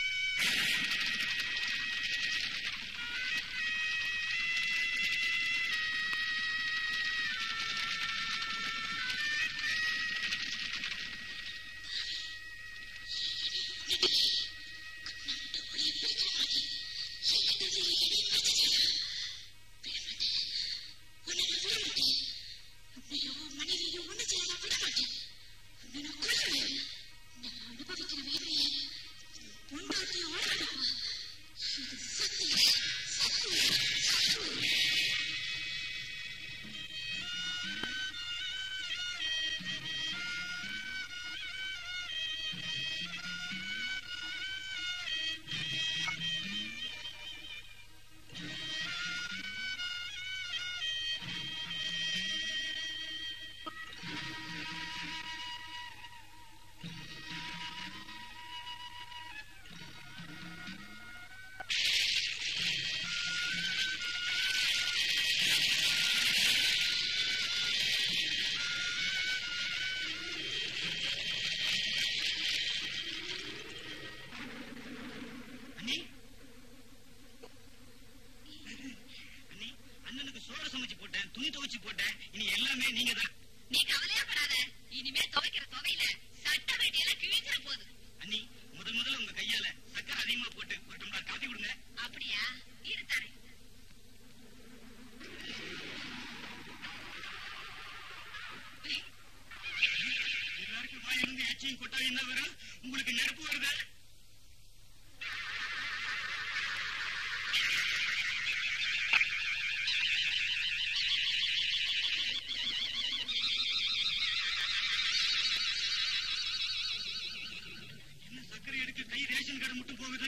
அண்ணி அண்ணி அண்ணனுக்கு சோறு சமைச்சு போட்டேன் துணி துவைச்சு போட்டேன் இனி எல்லாமே நீங்க தான் நீ கவலையா படாத இனிமே துவைக்கிற துவையில சட்ட வேண்டியெல்லாம் கிழிஞ்சிட போகுது அண்ணி முதல் முதல்ல உங்க கையால சக்கரை அதிகமா போட்டு ஒரு டம்ளர் காஃபி கொடுங்க அப்படியா இரு தரேன் எல்லாருக்கும் வாயிலிருந்து எச்சியும் கொட்டா என்ன வரும் உங்களுக்கு நெருப்பு வருதா என்ன சர்க்கரை எடுக்க கை ரேஷன் கடை மட்டும் போகுது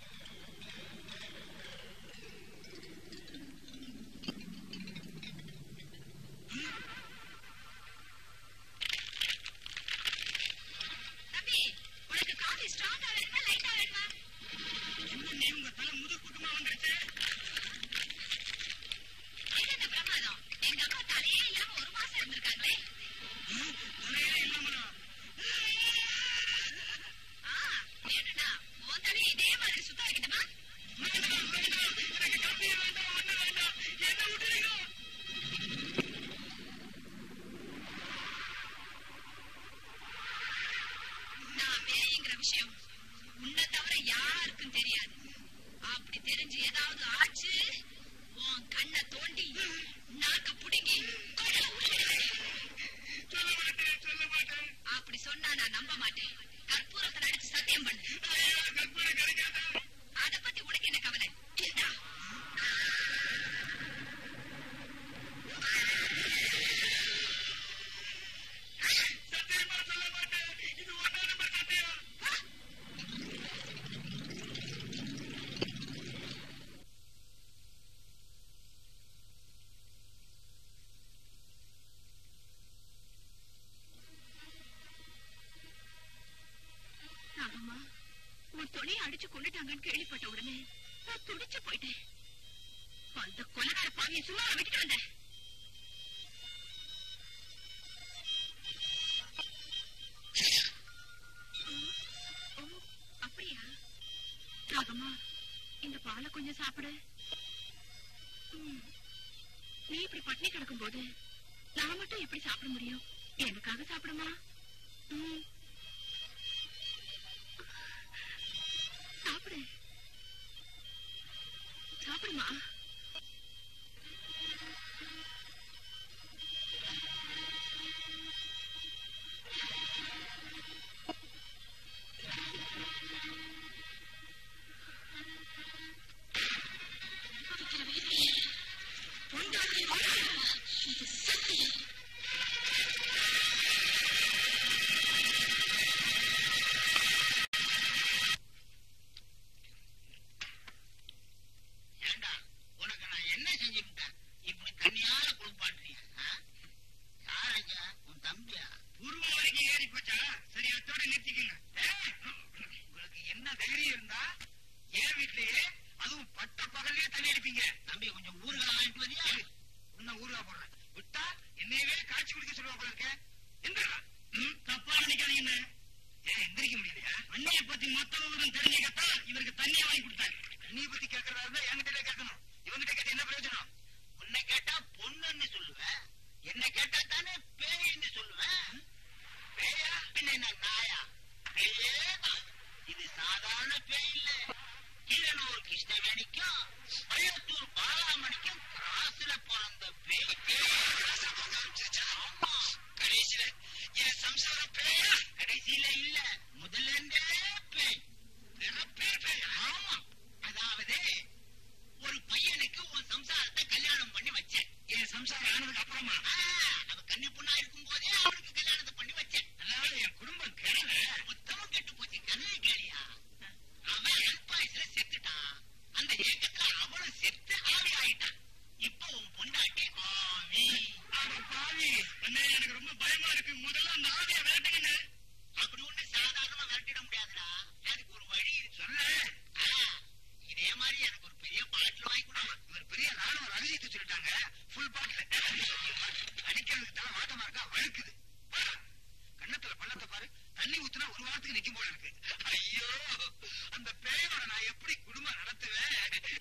தம்பி உனக்கு காஃபி ஸ்ட்ராங்கா வேணுமா லைட்டா வேணுமா என்ன நீ உங்க தலை முது பக்கமா வந்துருச்சு இது என்ன பிரமாதம் எங்க அம்மா தலையே இல்லாம ஒரு மாசம் இருந்திருக்காங்களே தலையே இல்லாமலா ஆ வேணும்னா உன் தலையை இதே மாதிரி சுத்த வைக்கணுமா எனக்கு காஃபி வேண்டாம் ஒண்ணு வேண்டாம் என்ன விட்டுறீங்க நான் பேய்ங்கிற விஷயம் உன்னை தவிர யாருக்கும் தெரியாது அப்படி தெரிஞ்சு ஏதாவது ஆச்சு உன் கண்ணை தோண்டி நாக்க புடுங்கி குடலை உருவிடுவேன். சொல்ல மாட்டேன் சொல்ல மாட்டேன் அப்படி சொன்னா நான் நம்ப மாட்டேன் கற்பூரத்தை அடிச்சு சத்தியம் பண்ணு ஐயோ கற்பனை கிடைக்காதா அத பத்தி உனக்கு என்ன கவலை இந்தா. சத்தியமா சொல்ல மாட்டேன் இது ஒன்னா நம்பர் சத்தியம் நாகம்மா உன் துணையை அடிச்சு கொண்டுட்டாங்கன்னு கேள்விப்பட்ட உடனே நான் துடிச்சு போயிட்டேன் அந்த கொலகார பாவியை சும்மா விட்டுட்டு வந்தேன் ஓ, அப்படியா நாகம்மா இந்த பாலை கொஞ்சம் சாப்பிடு ம். நீ இப்படி பட்டினி கிடக்கும் போது நான் மட்டும் எப்படி சாப்பிட முடியும் எனக்காக சாப்பிடுமா சாப்பிடு சாப்பிடுமா ஏண்டா உனக்கு நான் என்ன செஞ்சுட்டேன் இப்படி தண்ணியால குளிப்பாட்டுறிய யாருங்க உன் தம்பியா உருவம் வரைக்கும் ஏறி போச்சா சரி அதோட நிறுத்திக்கங்க ஏய், உங்களுக்கு என்ன தைரியம் இருந்தா என் வீட்லயே அதுவும் பட்ட பகல்லே தண்ணி அடிப்பீங்க தம்பி கொஞ்சம் ஊறுகாய் வாங்கிட்டு வரியா இன்னும் ஊருவா போடுறேன் விட்டா என்னையவே காய்ச்சி குடிக்க சொல்லுவா போல இருக்க எந்திரா ம், தப்பா நினைக்காதீங்க ஏன் எந்திரிக்க முடியலையா அண்ணிய பத்தி மொத்த விவரம் தெரிஞ்சுக்கத்தான் இவருக்கு தண்ணியை வாங்கி கொடுத்தாங்க தண்ணியை பத்தி கேட்கறதா இருந்தா என்கிட்ட கேட்கணும் இவங்கிட்ட கேட்டு என்ன பிரயோஜனம் உன்னை கேட்டா பொண்ணுன்னு சொல்லுவேன் என்ன கேட்டா தானே பேய்ன்னு சொல்லுவேன் பேயா பின்ன என்ன நாயா பேயே தான். இது சாதாரண பேய் இல்ல கீழனூர் கிருஷ்ணவேணிக்கும் பழையத்தூர் பாலாமணிக்கும் கிராஸ்ல பிறந்த பேய் ஆமா. கடைசியில என் சம்சாரம் பேயா கடைசியில இல்ல முதல்ல இருந்தே பேய் பிறப்பே பேய் ஆமா அதாவது ஒரு பையனுக்கு உன் சம்சாரத்தை கல்யாணம் பண்ணி வச்சேன் என் சம்சாரம் ஆனதுக்கு அப்புறமா ஆ, அவ கன்னி பொண்ணா இருக்கும் போதே அவனுக்கு கல்யாணத்தை பண்ணி வச்சேன் அதாவது என் குடும்பம் கிடல மொத்தமும் கெட்டு போச்சு கதையை கேளியா அவன் அல்பாயுசுல செத்துட்டான் அந்த ஏக்கத்துல அவனும் செத்து ஆவி ஆயிட்டான் இப்போ உன் பொண்டாட்டி ஆவி அவன் பாவி அண்ணே எனக்கு ரொம்ப பயமா இருக்கு முதல்ல அந்த ஆவிய விரட்டுங்க அப்படி ஒண்ணு சாதாரணமா விரட்டிட முடியாதுடா அதுக்கு ஒரு வழி சொல்ல ஆ, இதே மாதிரி எனக்கு ஒரு பெரிய பாட்டில் வாங்கி கொடு இவர் பெரிய ராணுவ ரகசியத்தை சொல்லிட்டாங்க ஃபுல் பாட்டில் அடிக்கிறதுக்கு தான் வாட்டமா இருக்கா வழுக்குது பாரு, கண்ணத்துல பள்ளத்தை பாரு தண்ணி ஊத்துனா ஒரு வாரத்துக்கு நிக்கும் போல இருக்கு ஐயோ அந்த பேயோட நான் எப்படி குடும்பம் நடத்துவேன்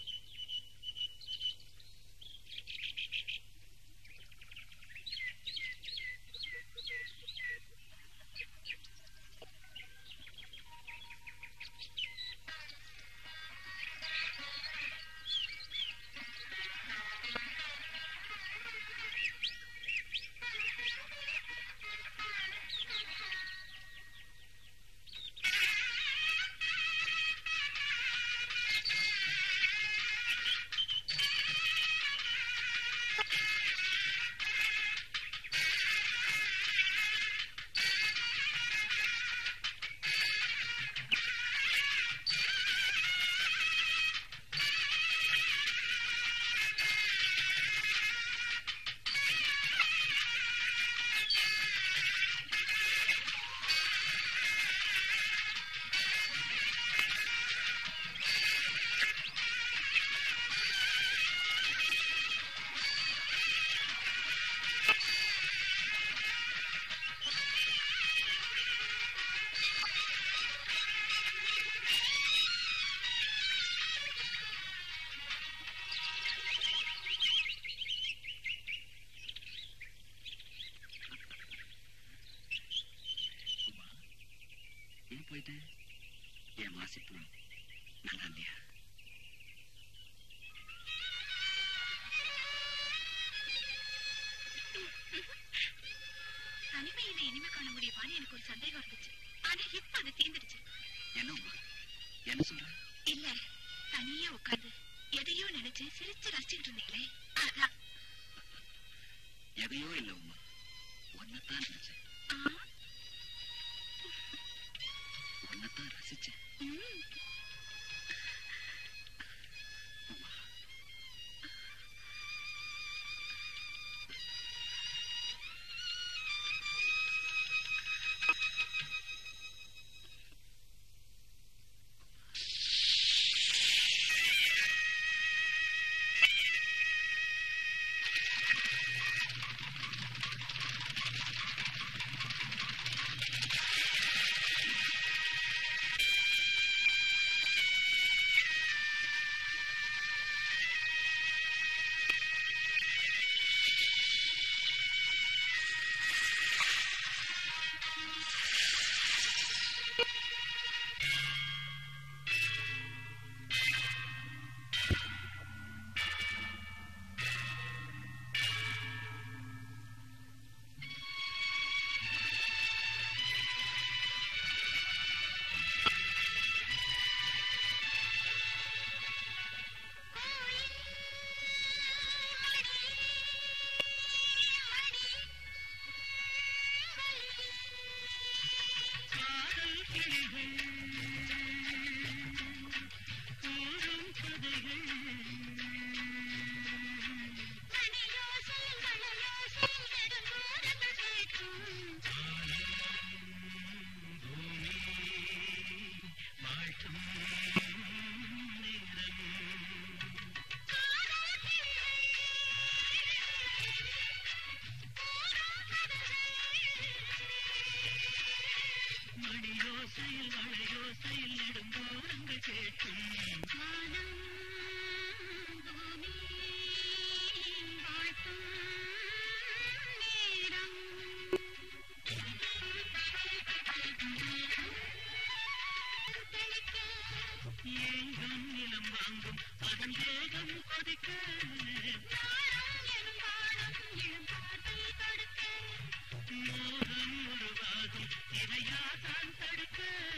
எங்க போயிட்ட என் வாசிப்பு நல்லா இல்லையா தனிமையில இனிமே காண முடியுமான்னு எனக்கு ஒரு சந்தேகம் இருந்துச்சு ஆனா இப்ப அது தீர்ந்துடுச்சு என்னம்மா என்ன சொல்ற இல்ல தனியா உட்கார்ந்து எதையோ நினைச்சு சிரிச்சு ரசிச்சுக்கிட்டு இருந்தீங்களே அதான் எதையோ இல்ல உமா ஒன்னத்தான் நினைச்சேன் ஆ, ஒன்னத்தான் ரசிச்சேன் ம். ரசிக்க நாணம் எனும் பாடம் இளம் காதல் கொடுக்க மோகம் ஒரு வாதம் இதையாதான் தடுக்க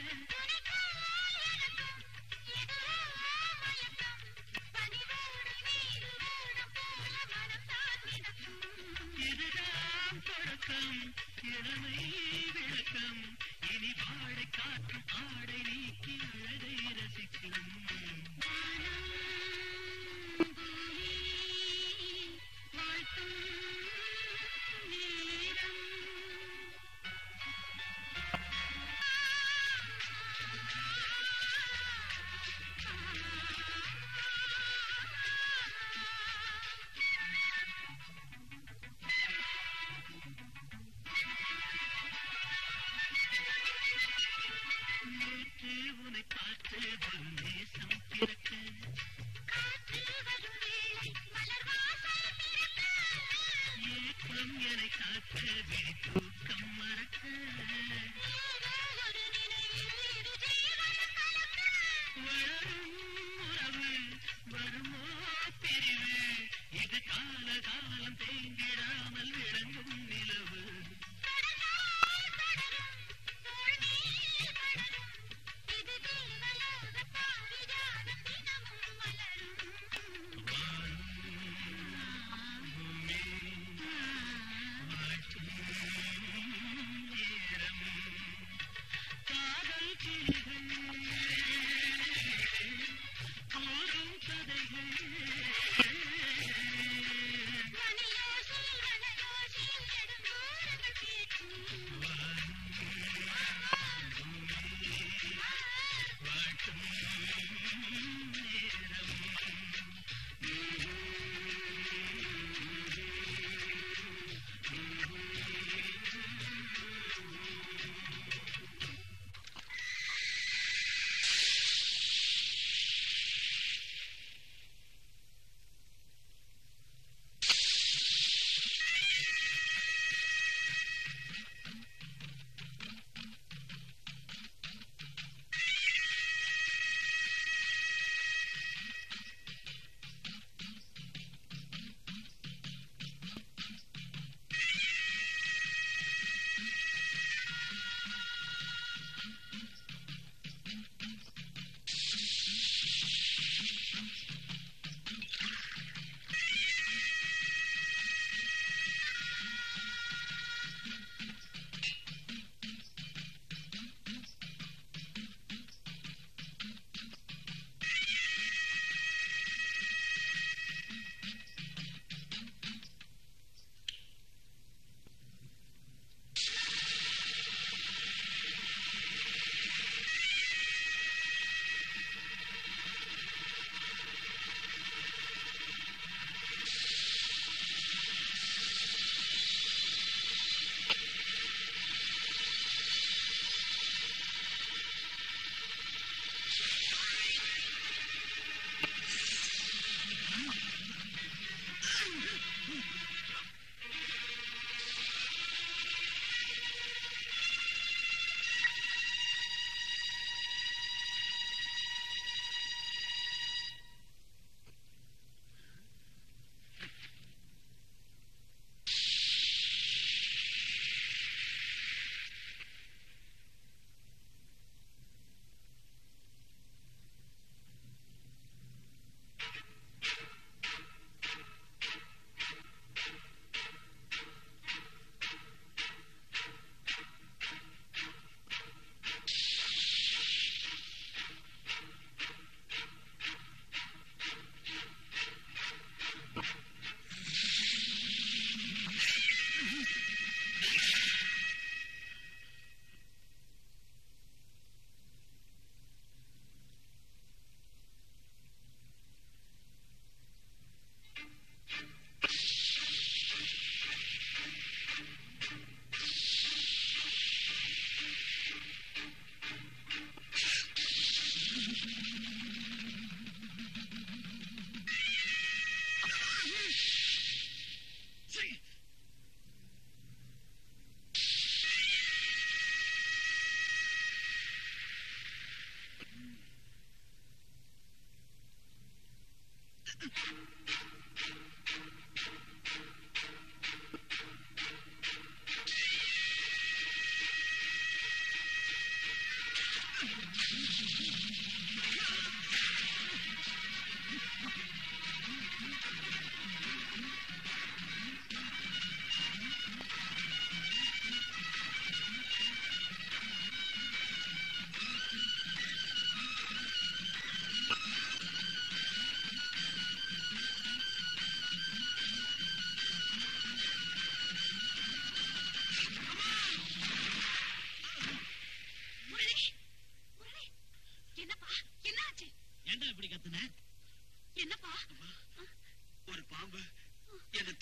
இதுதான் தொடக்கம் இளமை விளக்கம் இனி வாழை காற்றும் ஆடை நீக்கி அழகை ரசிக்கும் வாழ்த்தும் நேரம்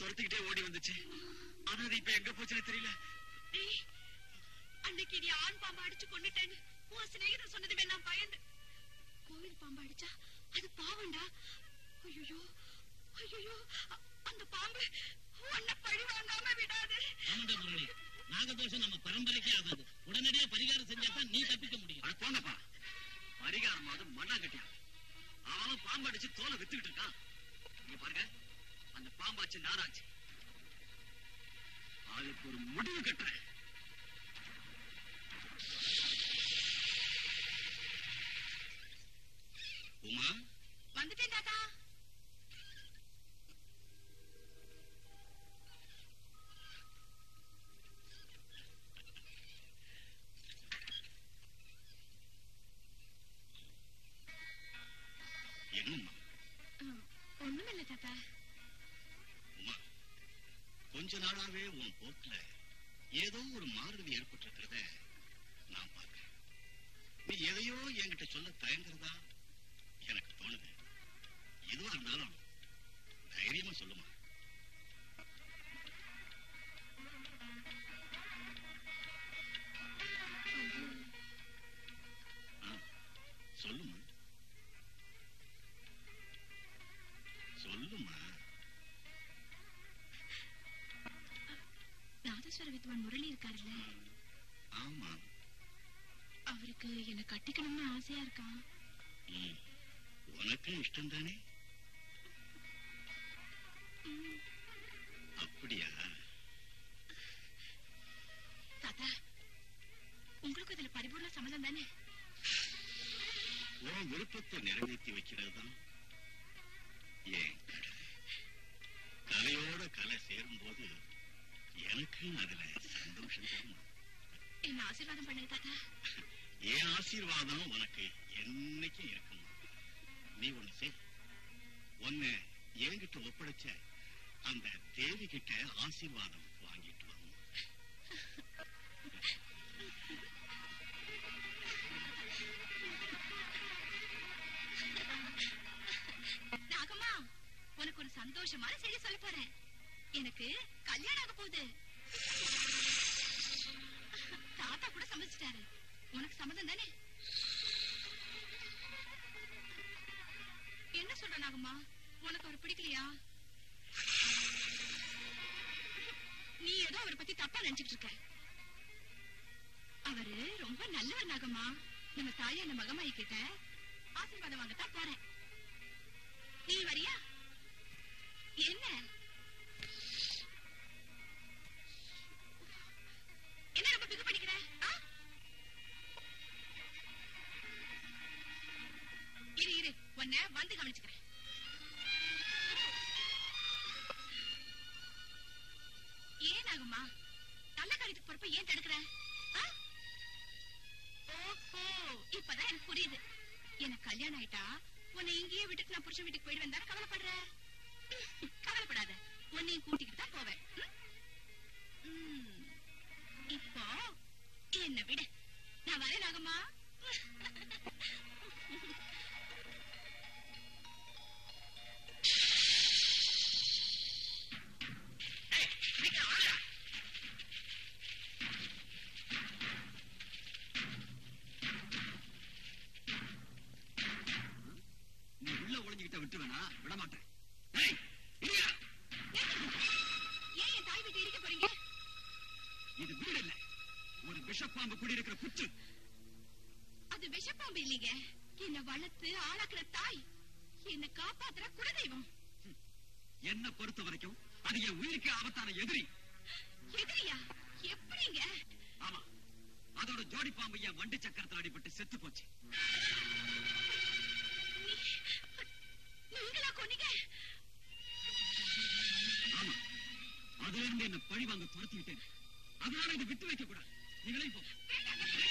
துரத்திக்கிட்டே ஓடி வந்துச்சு ஆனா அது இப்ப எங்க போச்சுன்னு தெரியல டேய், அன்னைக்கு நீ ஆண் பாம்பு அடிச்சு கொண்டுட்டேன்னு உன் சிநேகிதர் சொன்னதுமே நான் பயந்து கோவில் பாம்பு அடிச்சா அது பாவம்டா ஐயோ ஐயோ அந்த பாம்பு உன்னை பழி வாங்காம விடாது ஆமாண்டா முரளி நாகதோஷம் நம்ம பரம்பரைக்கே ஆகாது உடனடியா பரிகாரம் செஞ்சா தான் நீ தப்பிக்க முடியும் அது போங்கப்பா பரிகாரமாவது மண்ணாங்கட்டியா அவனும் பாம்பு அடிச்சு தோலை வித்துக்கிட்டு இருக்கான் நீங்க பாருங்க அந்த பாம்பாச்சு நாராச்சு அதுக்கு ஒரு முடிவு கட்டுறேன் உமா வந்துட்டேன் தாத்தா என்னம்மா ஒண்ணுமில்ல தாத்தா உமா கொஞ்ச நாளாவே உன் போக்குல ஏதோ ஒரு மாறுதல் ஏற்பட்டிருக்கிறத நான் பார்க்கிறேன் நீ எதையோ என்கிட்ட சொல்ல தயங்குறதா எனக்கு தோணுது எதுவா இருந்தாலும் தைரியமா சொல்லுமா ஆ, சொல்லுமா சொல்லுமா நாதஸ்வர வித்வான் முரளி இருக்காருல்ல ஆமா அவருக்கு என்ன கட்டிக்கணும்னு ஆசையா இருக்கா ம். உனக்கும் இஷ்டம் தானே அப்படியா தாத்தா உங்களுக்கு இதுல பரிபூர்ண சம்மதம் தானே உன் விருப்பத்தை நிறைவேற்றி வைக்கிறது தான் ஏன் கடமை. கலையோட கலை சேரும்போது எனக்கும் அதுல சந்தோஷம் தான் என்ன ஆசீர்வாதம் பண்ணுங்க தாத்தா என் ஆசீர்வாதம் உனக்கு என்னைக்கும் இருக்குமா நீ ஒண்ணு செய் உன்னை என்கிட்ட ஒப்படைச்ச அந்த தேவி கிட்ட ஆசீர்வாதம் வாங்கிட்டு வரணும் நாகம்மா உனக்கு ஒரு சந்தோஷமான செய்தி சொல்ல போறேன் எனக்கு கல்யாணம் ஆக போகுது தாத்தா கூட சமைச்சிட்டாரு உனக்கு சம்மதம் தானே என்ன சொல்ற நாகம்மா உனக்கு அவர் பிடிக்கலையா நீ ஏதோ அவரை பத்தி தப்பா நினைச்சிட்டு இருக்க அவரு ரொம்ப நல்லவர் நாகம்மா நம்ம தாயான மகமாயி கிட்ட ஆசீர்வாதம் வாங்கத்தான் போறேன் நீ வரியா என்ன என்ன ரொம்ப பிகு பண்ணிக்கிற ஆ? இரு இரு உன்னை வந்து கவனிச்சுக்கிறேன் ஏன் ஆகுமா நல்ல காரியத்துக்கு போறப்ப ஏன் தடுக்கிற ஆ? ஓஹோ இப்பதான் எனக்கு புரியுது எனக்கு கல்யாணம் ஆயிட்டா உன்னை இங்கேயே விட்டுட்டு நான் புருஷன் வீட்டுக்கு போயிடுவேன் தானே கவலைப்படுற ம், கவலைப்படாத உன்னையும் கூட்டிக்கிட்டு தான் போவேன் ம்? ம். இப்போ என்ன விட நான் வரேன் நாகம்மா நீ உள்ள ஒளிஞ்சுக்கிட்ட விட்டு வேணா விட மாட்டேன் ஏய், இடியா, ஏன் என் தாய் வீட்டை இடிக்க போறீங்க இது வீடு இல்ல ஒரு விஷப்பாம்பு குடியிருக்கிற புற்று அது விஷப்பாம்பு இல்லைங்க என்ன வளர்த்து ஆளாக்குற தாய் என்ன காப்பாத்துற குலதெய்வம் என்ன பொறுத்த வரைக்கும் அது என் உயிருக்கு ஆபத்தான எதிரி எதிரியா எப்படிங்க ஆமா அதோட ஜோடி பாம்பு என் வண்டி சக்கரத்தில் அடிபட்டு செத்து போச்சு நீங்களா கொன்னீங்க ஆமா அதுல இருந்து என்ன பழி வாங்க துரத்தி விட்டேன் அதனால இதை விட்டு வைக்க கூடாது நீ விலகி போ என்னங்க?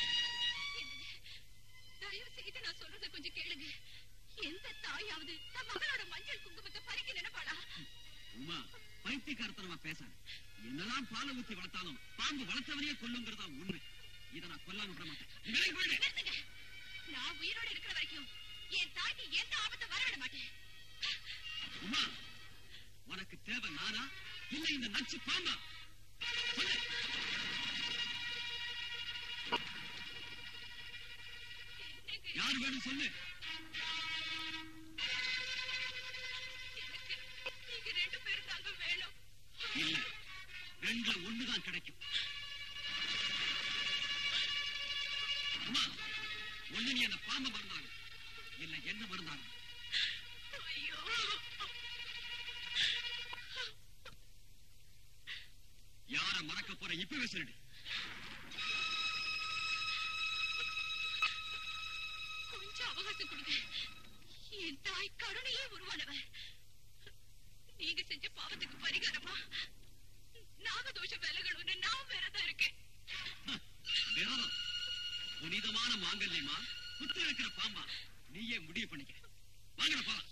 தயவு செய்து நான் சொல்றத கொஞ்சம் கேளுங்க எந்த தாயாவது தன் மகளோட மஞ்சள் குங்குமத்தை பறிக்க நினைப்பாளா உமா பைத்தியக்காரத்தனமா பேசாத என்னதான் பாலை ஊத்தி வளர்த்தாலும் பாம்பு வளர்த்தவனையே கொல்லுங்கிறதா உண்மை இதை நான் கொல்லாம விட மாட்டேன் நீ விலகி போயிடு. நிறுத்துங்க நான் உயிரோட இருக்கிற வரைக்கும் என் தாய்க்கு எந்த ஆபத்தை வரவிட மாட்டேன் உமா உனக்கு தேவை நானா இல்ல இந்த நச்சு பாம்பா சொல்லு யார் வேணும் சொல்லு நீங்க ரெண்டு பேரும் தாங்க வேணும் இல்ல ரெண்டுல ஒண்ணுதான் கிடைக்கும் அம்மா ஒண்ணு நீ அந்த பாம்பை மறந்தாங்க இல்ல என்ன மறந்தாங்க ஐயோ யார மறக்க போற இப்பவே சொல்லிடு கொஞ்சம் அவகாசம் கொடுங்க என் தாய் கருணையே உருவானவன் நீங்க செஞ்ச பாவத்துக்கு பரிகாரமா நாகதோஷம் விலகணும்னு நான் வேறதான் இருக்கேன் விரதம் புனிதமான மாங்கல்யமா குத்து இருக்கிற பாம்பா நீயே முடிவு பண்ணிக்க வாங்கட போலாம்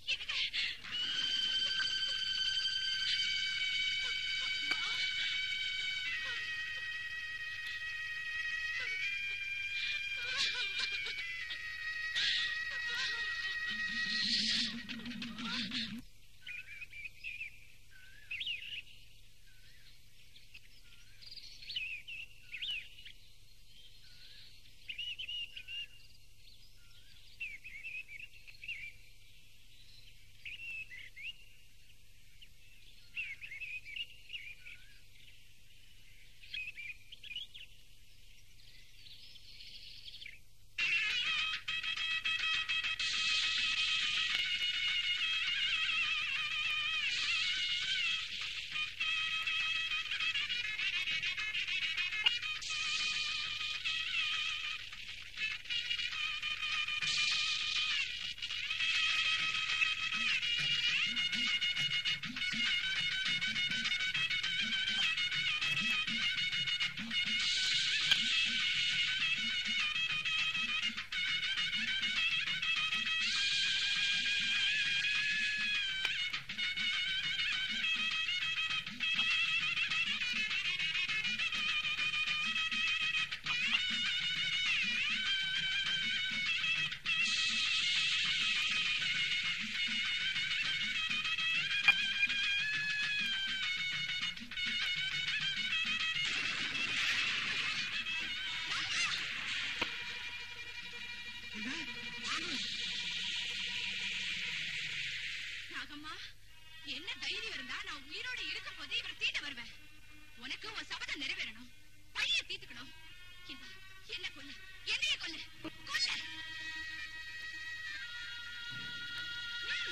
நாகம்மா என்ன தைரியம் இருந்தா நான் உயிரோட இருக்கும் போது இவர் தீட்ட வருவேன் உனக்கு உன் சபதம் நிறைவேறணும் பழிய தீர்த்துக்கணும் இந்த என்ன கொல்ல என்னைய கொல்ல கொல்ல ம்.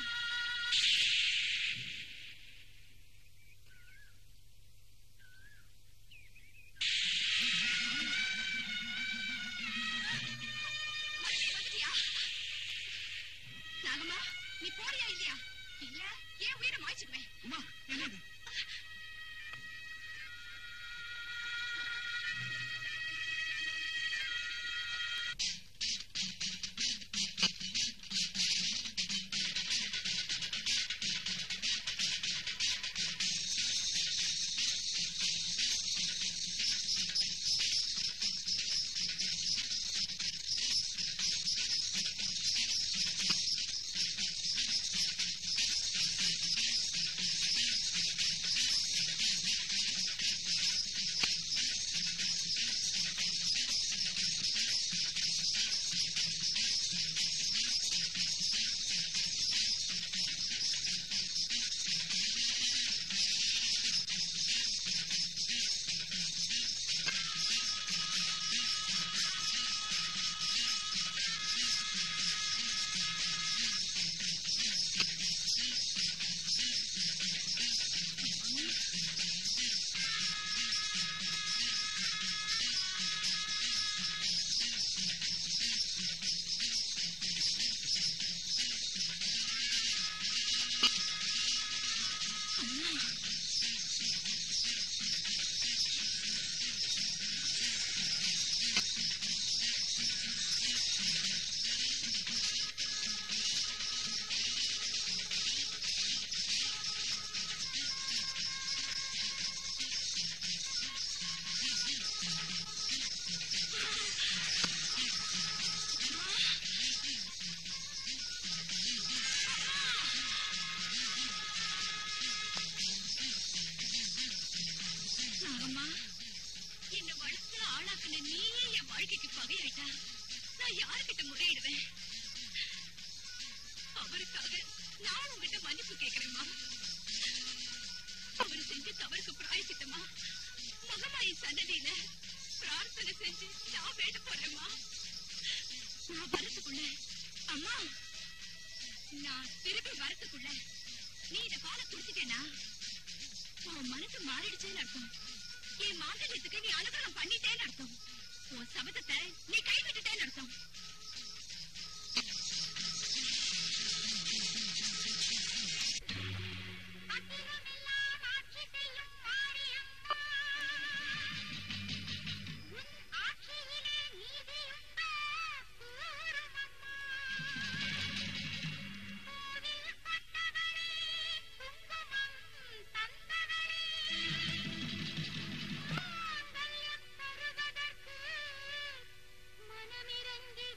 மறுபடியும் வந்துட்டியா? நாகம்மா நீ போறியா இல்லையா இல்ல ஏன் உயிரை மாய்ச்சிக்குவேன் அம்மா என்னது இப்படி பகையாயிட்டா நான் யாருக்கிட்ட முறையிடுவேன் அவருக்காக நான் உங்ககிட்ட மன்னிப்பு கேட்கிறேம்மா அவர் செஞ்ச தவறுக்கு பிராயசித்தமா மகமாயி சன்னதியில பிரார்த்தனை செஞ்சு நான் வேண்ட போறேம்மா நான் வரத்துக்குள்ள அம்மா நான் திரும்பி வரத்துக்குள்ள நீ இத பாலை குடிச்சிட்டேனா உன் மனசு மாறிடுச்சேன்னு அர்த்தம் என் மாங்கல்யத்துக்கு நீ அனுகிரகம் பண்ணிட்டேன்னு அர்த்தம் உன் சபதத்தை நீ கைவிட்டுட்டேன்னு அர்த்தம் மனமிறங்கி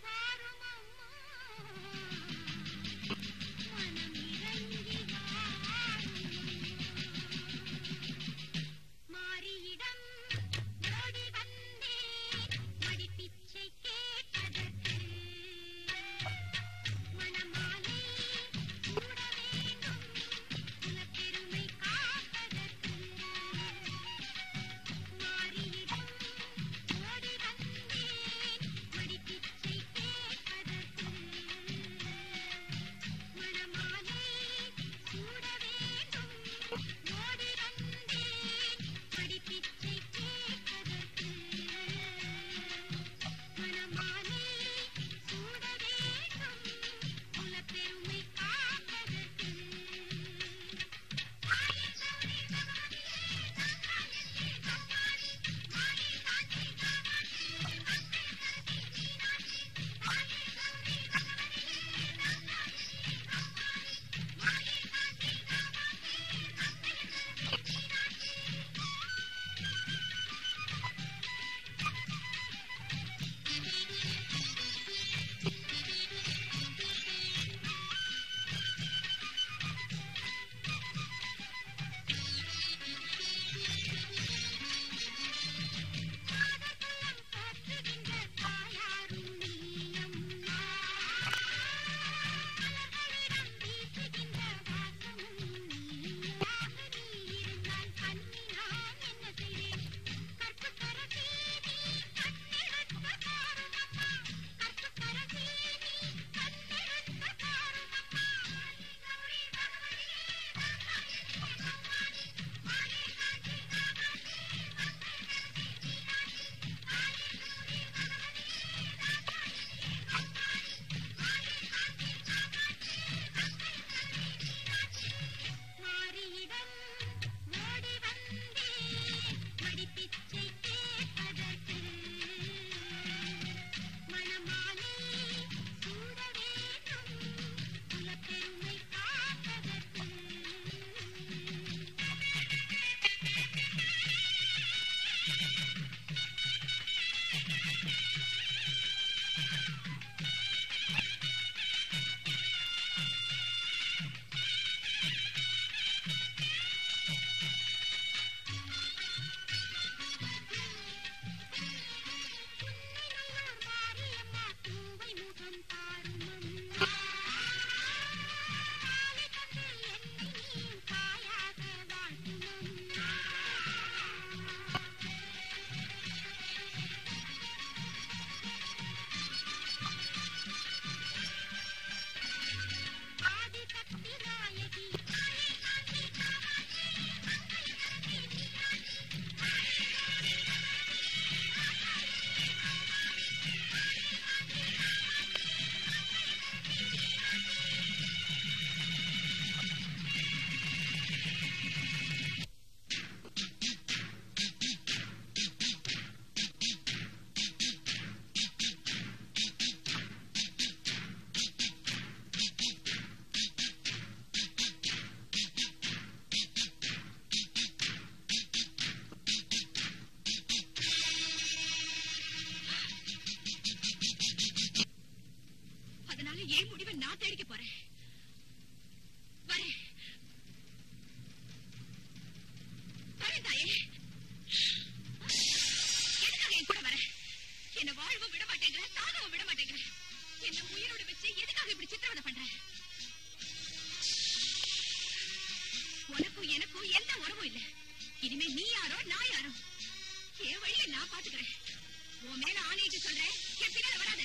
எனக்கும் எந்த உறவும் இல்ல இனிமே நீ யாரோ நான் யாரோ என் வழியை நான் பாத்துக்கிறேன் உன் மேல ஆணையிட்டு சொல்றேன் என் பின்னால வராத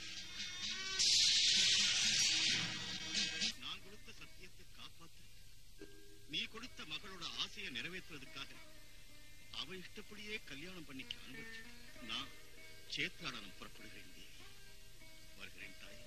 நான் கொடுத்த சத்தியத்தை காப்பாத்து நீ கொடுத்த மகளோட ஆசையை நிறைவேற்றுறதுக்காக அவ இஷ்டப்படியே கல்யாணம் பண்ணிக்க வச்சு நான் சேத்ராடனம் புறப்படுகிறேன் தேவி. வருகிறேன் தாய்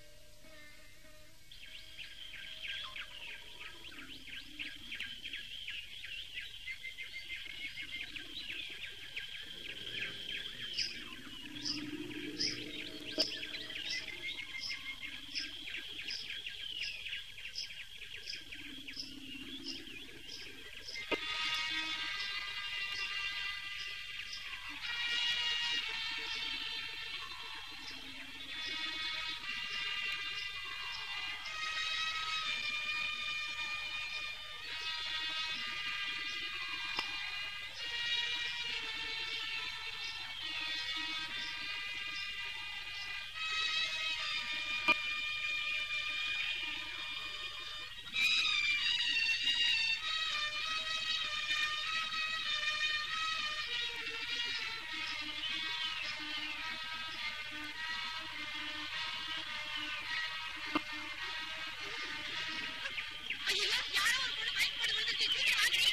ஐயோ யாரோ ஒரு பொண்ணு மயக்கம் போட்டு விழுந்துருச்சு சீக்கிரம் வாங்கடி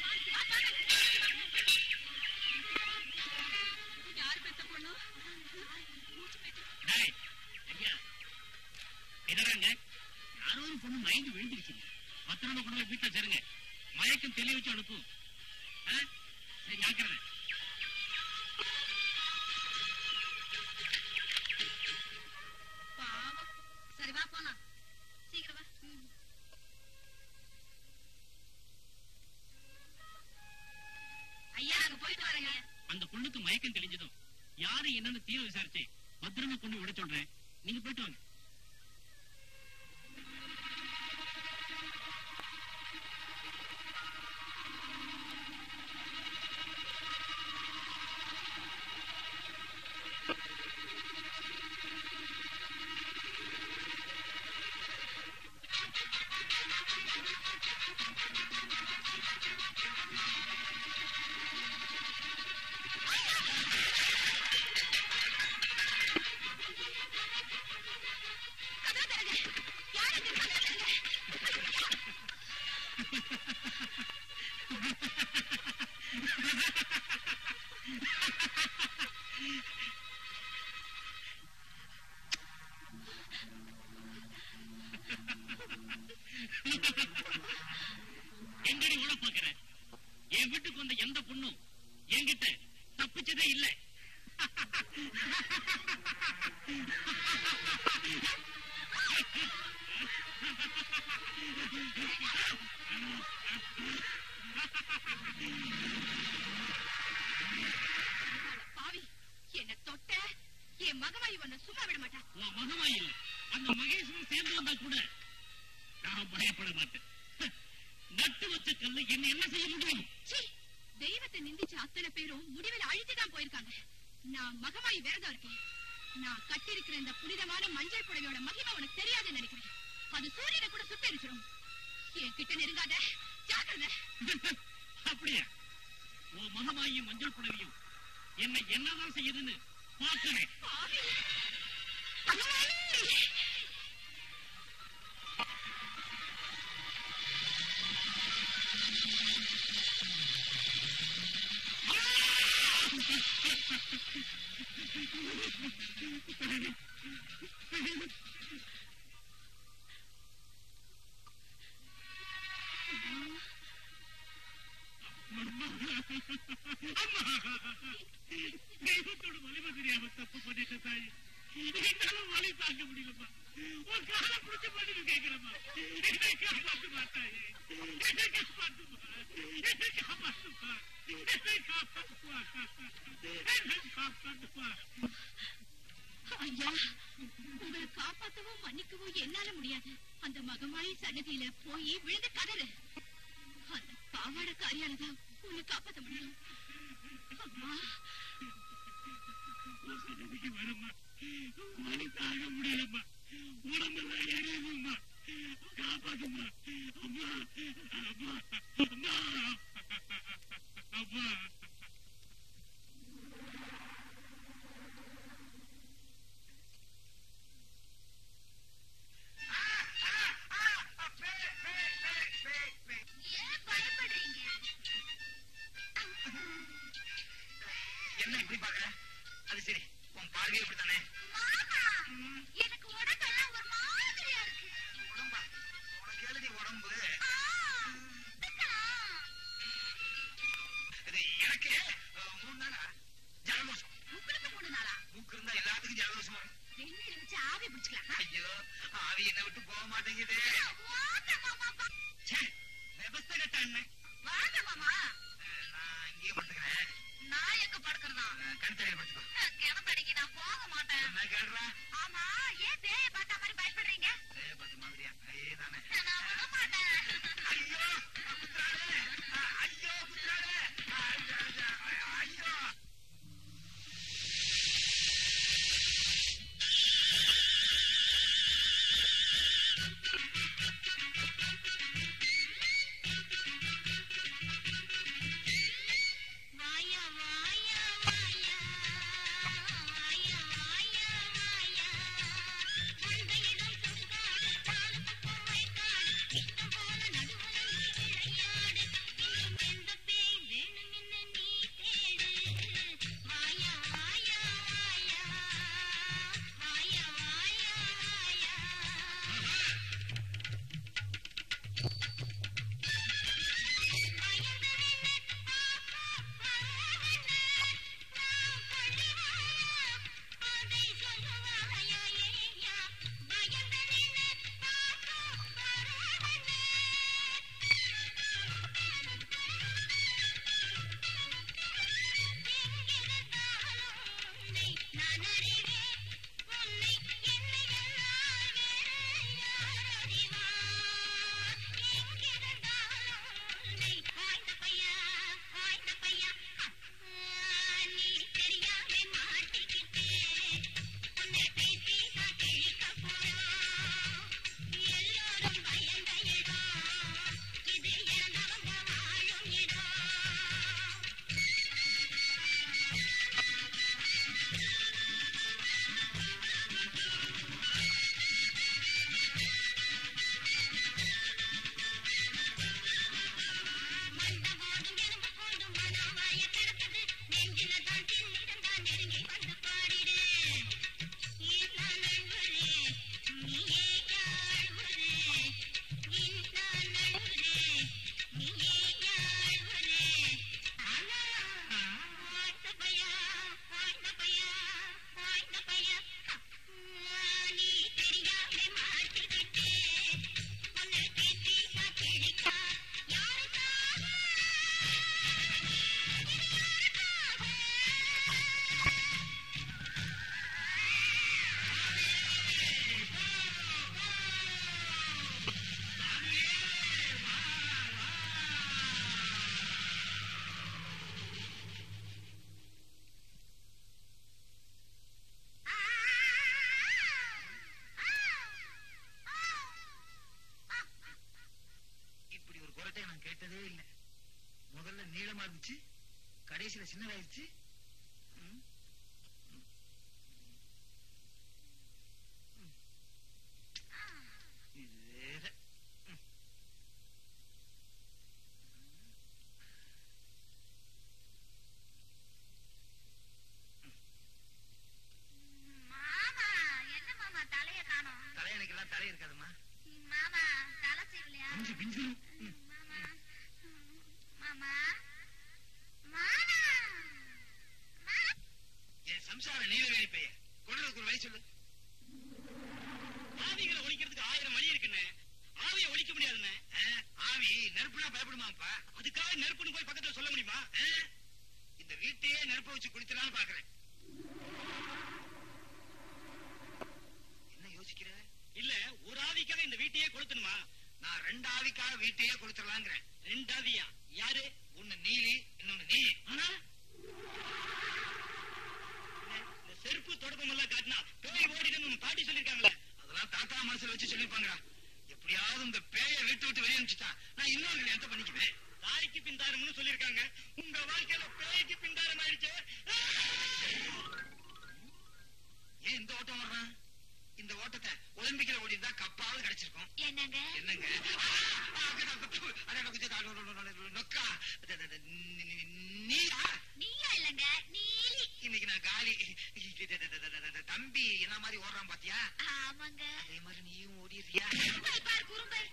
யார் பெத்த பொண்ணு மூச்சு பேச்சு டேய், ஐயா, என்னடாங்க? யாரோ ஒரு பொண்ணு மயங்கி விழுந்துருச்சு. பத்திரமா கொண்டு போய் வீட்டுல சேருங்க. மயக்கம் தெளிய வச்சு அனுப்பு. ஆ? சரி, ஜாக்கிரதை. பாவம் சரி வா போலாம் சீக்கிரம் வா ம். ஐயா நாங்க போயிட்டு வரேங்க அந்த பொண்ணுக்கு மயக்கம் தெளிஞ்சதும் யாரு என்னன்னு தீர விசாரிச்சு பத்திரமா கொண்டு விட சொல்றேன் நீங்க போயிட்டு வாங்க கதவு தரங்க யார் அங்க கதவு தரங்க எங்கடி ஓட பாக்குற என் வீட்டுக்கு வந்த எந்த பொண்ணும் என்கிட்ட தப்பிச்சதே இல்ல பாவி என்ன தொட்ட என் மகவாய் உன்னை சும்மா விட மாட்டா உன் மகமா இல்ல அந்த மகேஸ்வரன் சேர்ந்து வந்தா கூட நான் பயப்பட மாட்டேன் நட்டு வச்ச கல்லு என்ன என்ன செய்ய முடியும் சீ தெய்வத்தை நிந்திச்ச அத்தனை பேரும் முடிவில் அழித்து தான் போயிருக்காங்க நான் மகமாய் விரதம் இருக்கேன் நான் கட்டியிருக்கிற இந்த புனிதமான மஞ்சள் புடவையோட மகிமை உனக்கு தெரியாதுன்னு நினைக்கிறேன் அது சூரியனை கூட சுட்டரிச்சிடும் என் கிட்ட நெருங்காத ஜாக்கிரதை அப்படியா உன் மகமாயும் மஞ்சள் புடவையும் என்ன என்னதான் செய்யுதுன்னு பார்க்கிறேன் பாவி மகமாயி! தெய்வத்தோட வலிமை தெரியாம தப்பு பண்ணிட்ட தாய் என்னால வலி தாங்க முடியலம்மா உன் காலை பிடிச்ச பதில் கேட்கிறம்மா என்னை காப்பாத்துமா தாயே என்னை காப்பாத்துமா என்னை காப்பாத்துமா என்னை காப்பாத்துமா என்னை காப்பாத்துமா ஐயா உங்களை காப்பாத்தவும் மன்னிக்கவும் என்னால முடியாது அந்த மகமாயி சன்னதியில போய் விழுந்து கதறு அந்த பாவாட காரியாலதான் உன்னை காப்பாத்த முடியும் அம்மா உன் சன்னதிக்கு வரம்மா வலி தாங்க முடியலம்மா உடம்பெல்லாம் எரியுதும்மா காப்பாத்துமா அம்மா அம்மா அம்மா அப்பா ஏன் பயப்படுறீங்க என்ன இப்படி பாக்குற அது சரி உன் பார்வையே இப்படித்தானே மாமா எனக்கு உடம்பெல்லாம் ஒரு மாதிரியா இருக்கு உடம்பா உனக்கு எழுதி உடம்பு ஆ, இதுதான். இது எனக்கு அஹ், மூணு நாளா ஜலதோஷம் உங்களுக்கு மூணு நாளா மூக்கு இருந்தா எல்லாத்துக்கும் ஜலதோஷம் வரும் வெந்நீர் வச்சு ஆவி பிடிச்சுக்கலாம் ஐயோ ஆவி என்ன விட்டு போக மாட்டேங்குது வாங்க மாமா வா- ச்சே, விவஸ்தை கட்ட அண்ணன் வாங்க மாமா நான் இங்கேயே படுத்துக்கிறேன் நான் எங்க படுக்கிறதா கண் தரையில் படுத்துக்கோ கிணத்தடிக்கு நான் போக மாட்டேன் என்ன கேடுறா ஆமா ஏன் பேய பார்த்த மாதிரி பயப்படுறீங்க ஏய், பத்து மாதிரியா ஐயே தானே நான் விட மாட்டேன் ஐயோ குத்துறாளே அஹ், ஐயோ குத்துறாளே ஐயோ, ஐயோ, ஐயோ வாயா வாயா வாயா வாயா வாயா வாயா மந்தையிடம் சுடுகாடு பாலுக்கு பூவைக்காடு இஷ்டம் போல நடுவுல நீ விளையாடு இன்னும் எந்த பேய் வேணும் என்ன நீ தேடு வாயா வாயா வாயா வாயா வாயா வாயா நான் அறிவேன் உன்னை என்னை என்னால் வேறு யார் அறிவார் எங்கிருந்தாலும் உன்னை ஆய்ந்த பையா ஆய்ந்த பையா நீ தெரியாம மாட்டிக்கிட்டே உன்னை பேசி நான் கிழிக்க போறோம் எல்லோரும் பயந்த இடம் இது என் அவங்க வாழும் இடம் மண்டபோடும் எறும்பு போடும் மனவாய கிடக்குது நெஞ்சில தான் திண்ணிடம் தான் நெருங்கி வந்து பாடிடு இன்னா நண்பரே நீயே யாழ்வரே இன்னா நண்பரே நீயே யாழ்வரே ஆனா ஆய்ந்த பையா ஆய்ந்த பையா ஆய்ந்த பையா நீ தெரியாம மாட்டிக்கிட்டே உன்னை பேசி நான் கிழிக்கா யாருக்காக இப்படி ஒரு குரட்டை நான் கேட்டதே இல்லை முதல்ல நீளமா இருந்துச்சு கடைசியில சின்னதாயிருச்சு ம். ம். ம். இது வேற ம். மாமா என்ன மாமா தலைய காணோம் தலையணைக்கெல்லாம் தலை இருக்காதும்மா மாமா தலை சீவலையா பிஞ்சு பிஞ்சு ம். மாமா மாமா மாமா என் சம்சார நீலவேணி பைய கொண்டதுக்கு ஒரு வழி சொல்லு ஆவிகளை ஒழிக்கிறதுக்கு ஆயிரம் வழி இருக்குன்னு ஆவியை ஒழிக்க முடியாதுன்னு ஆ, ஆவி நெருப்புனா பயப்படுமாப்பா அதுக்காக நெருப்புன்னு போய் பக்கத்துல சொல்ல முடியுமா ஆ, இந்த வீட்டையே நெருப்ப வச்சு குளித்தலாம்னு பாக்குறேன் என்ன யோசிக்கிற இல்ல ஒரு ஆவிக்காக இந்த வீட்டையே கொளுத்தணுமா நான் ரெண்டு ஆவிக்காக வீட்டையே கொடுத்துடலாங்கிறேன் ரெண்டு ஆவியா யாரு ஒண்ணு நீலி இன்னொன்னு நீ ஆனா இந்த செருப்பு தொடப்பம் எல்லாம் காட்டினா பேய் ஓடிடும் பாட்டி சொல்லிருக்காங்களே அதெல்லாம் தாத்தா மனசுல வச்சு சொல்லிருப்பாங்க எப்படி ஓட்டணும்னு சொல்லிருக்காங்க உங்க வாழ்க்கையில பேய்க்கு பிண்டாரம் ஆயிடுச்சு ஏன் இந்த ஓட்டம் வர்றான் இந்த ஓட்டத்தை ஒலிம்பிக்ல ஓடி இருந்தா கப்பாவது கிடைச்சிருக்கும் என்னங்க என்னங்க அட, அட, கொஞ்சம் தாழ்வு, நொ- நொ- நொ- நொக்கா அட, அட, அட, நீ- நீ- நீயா நீயா இல்லங்க நீலி இன்னைக்கு நான் காலி தம்பி என்ன மாதிரி ஓடுறான் பாத்தியா ஆமாங்க அதே மாதிரி நீயும் ஓடிடுறியா குறும்பை பார் குறும்பை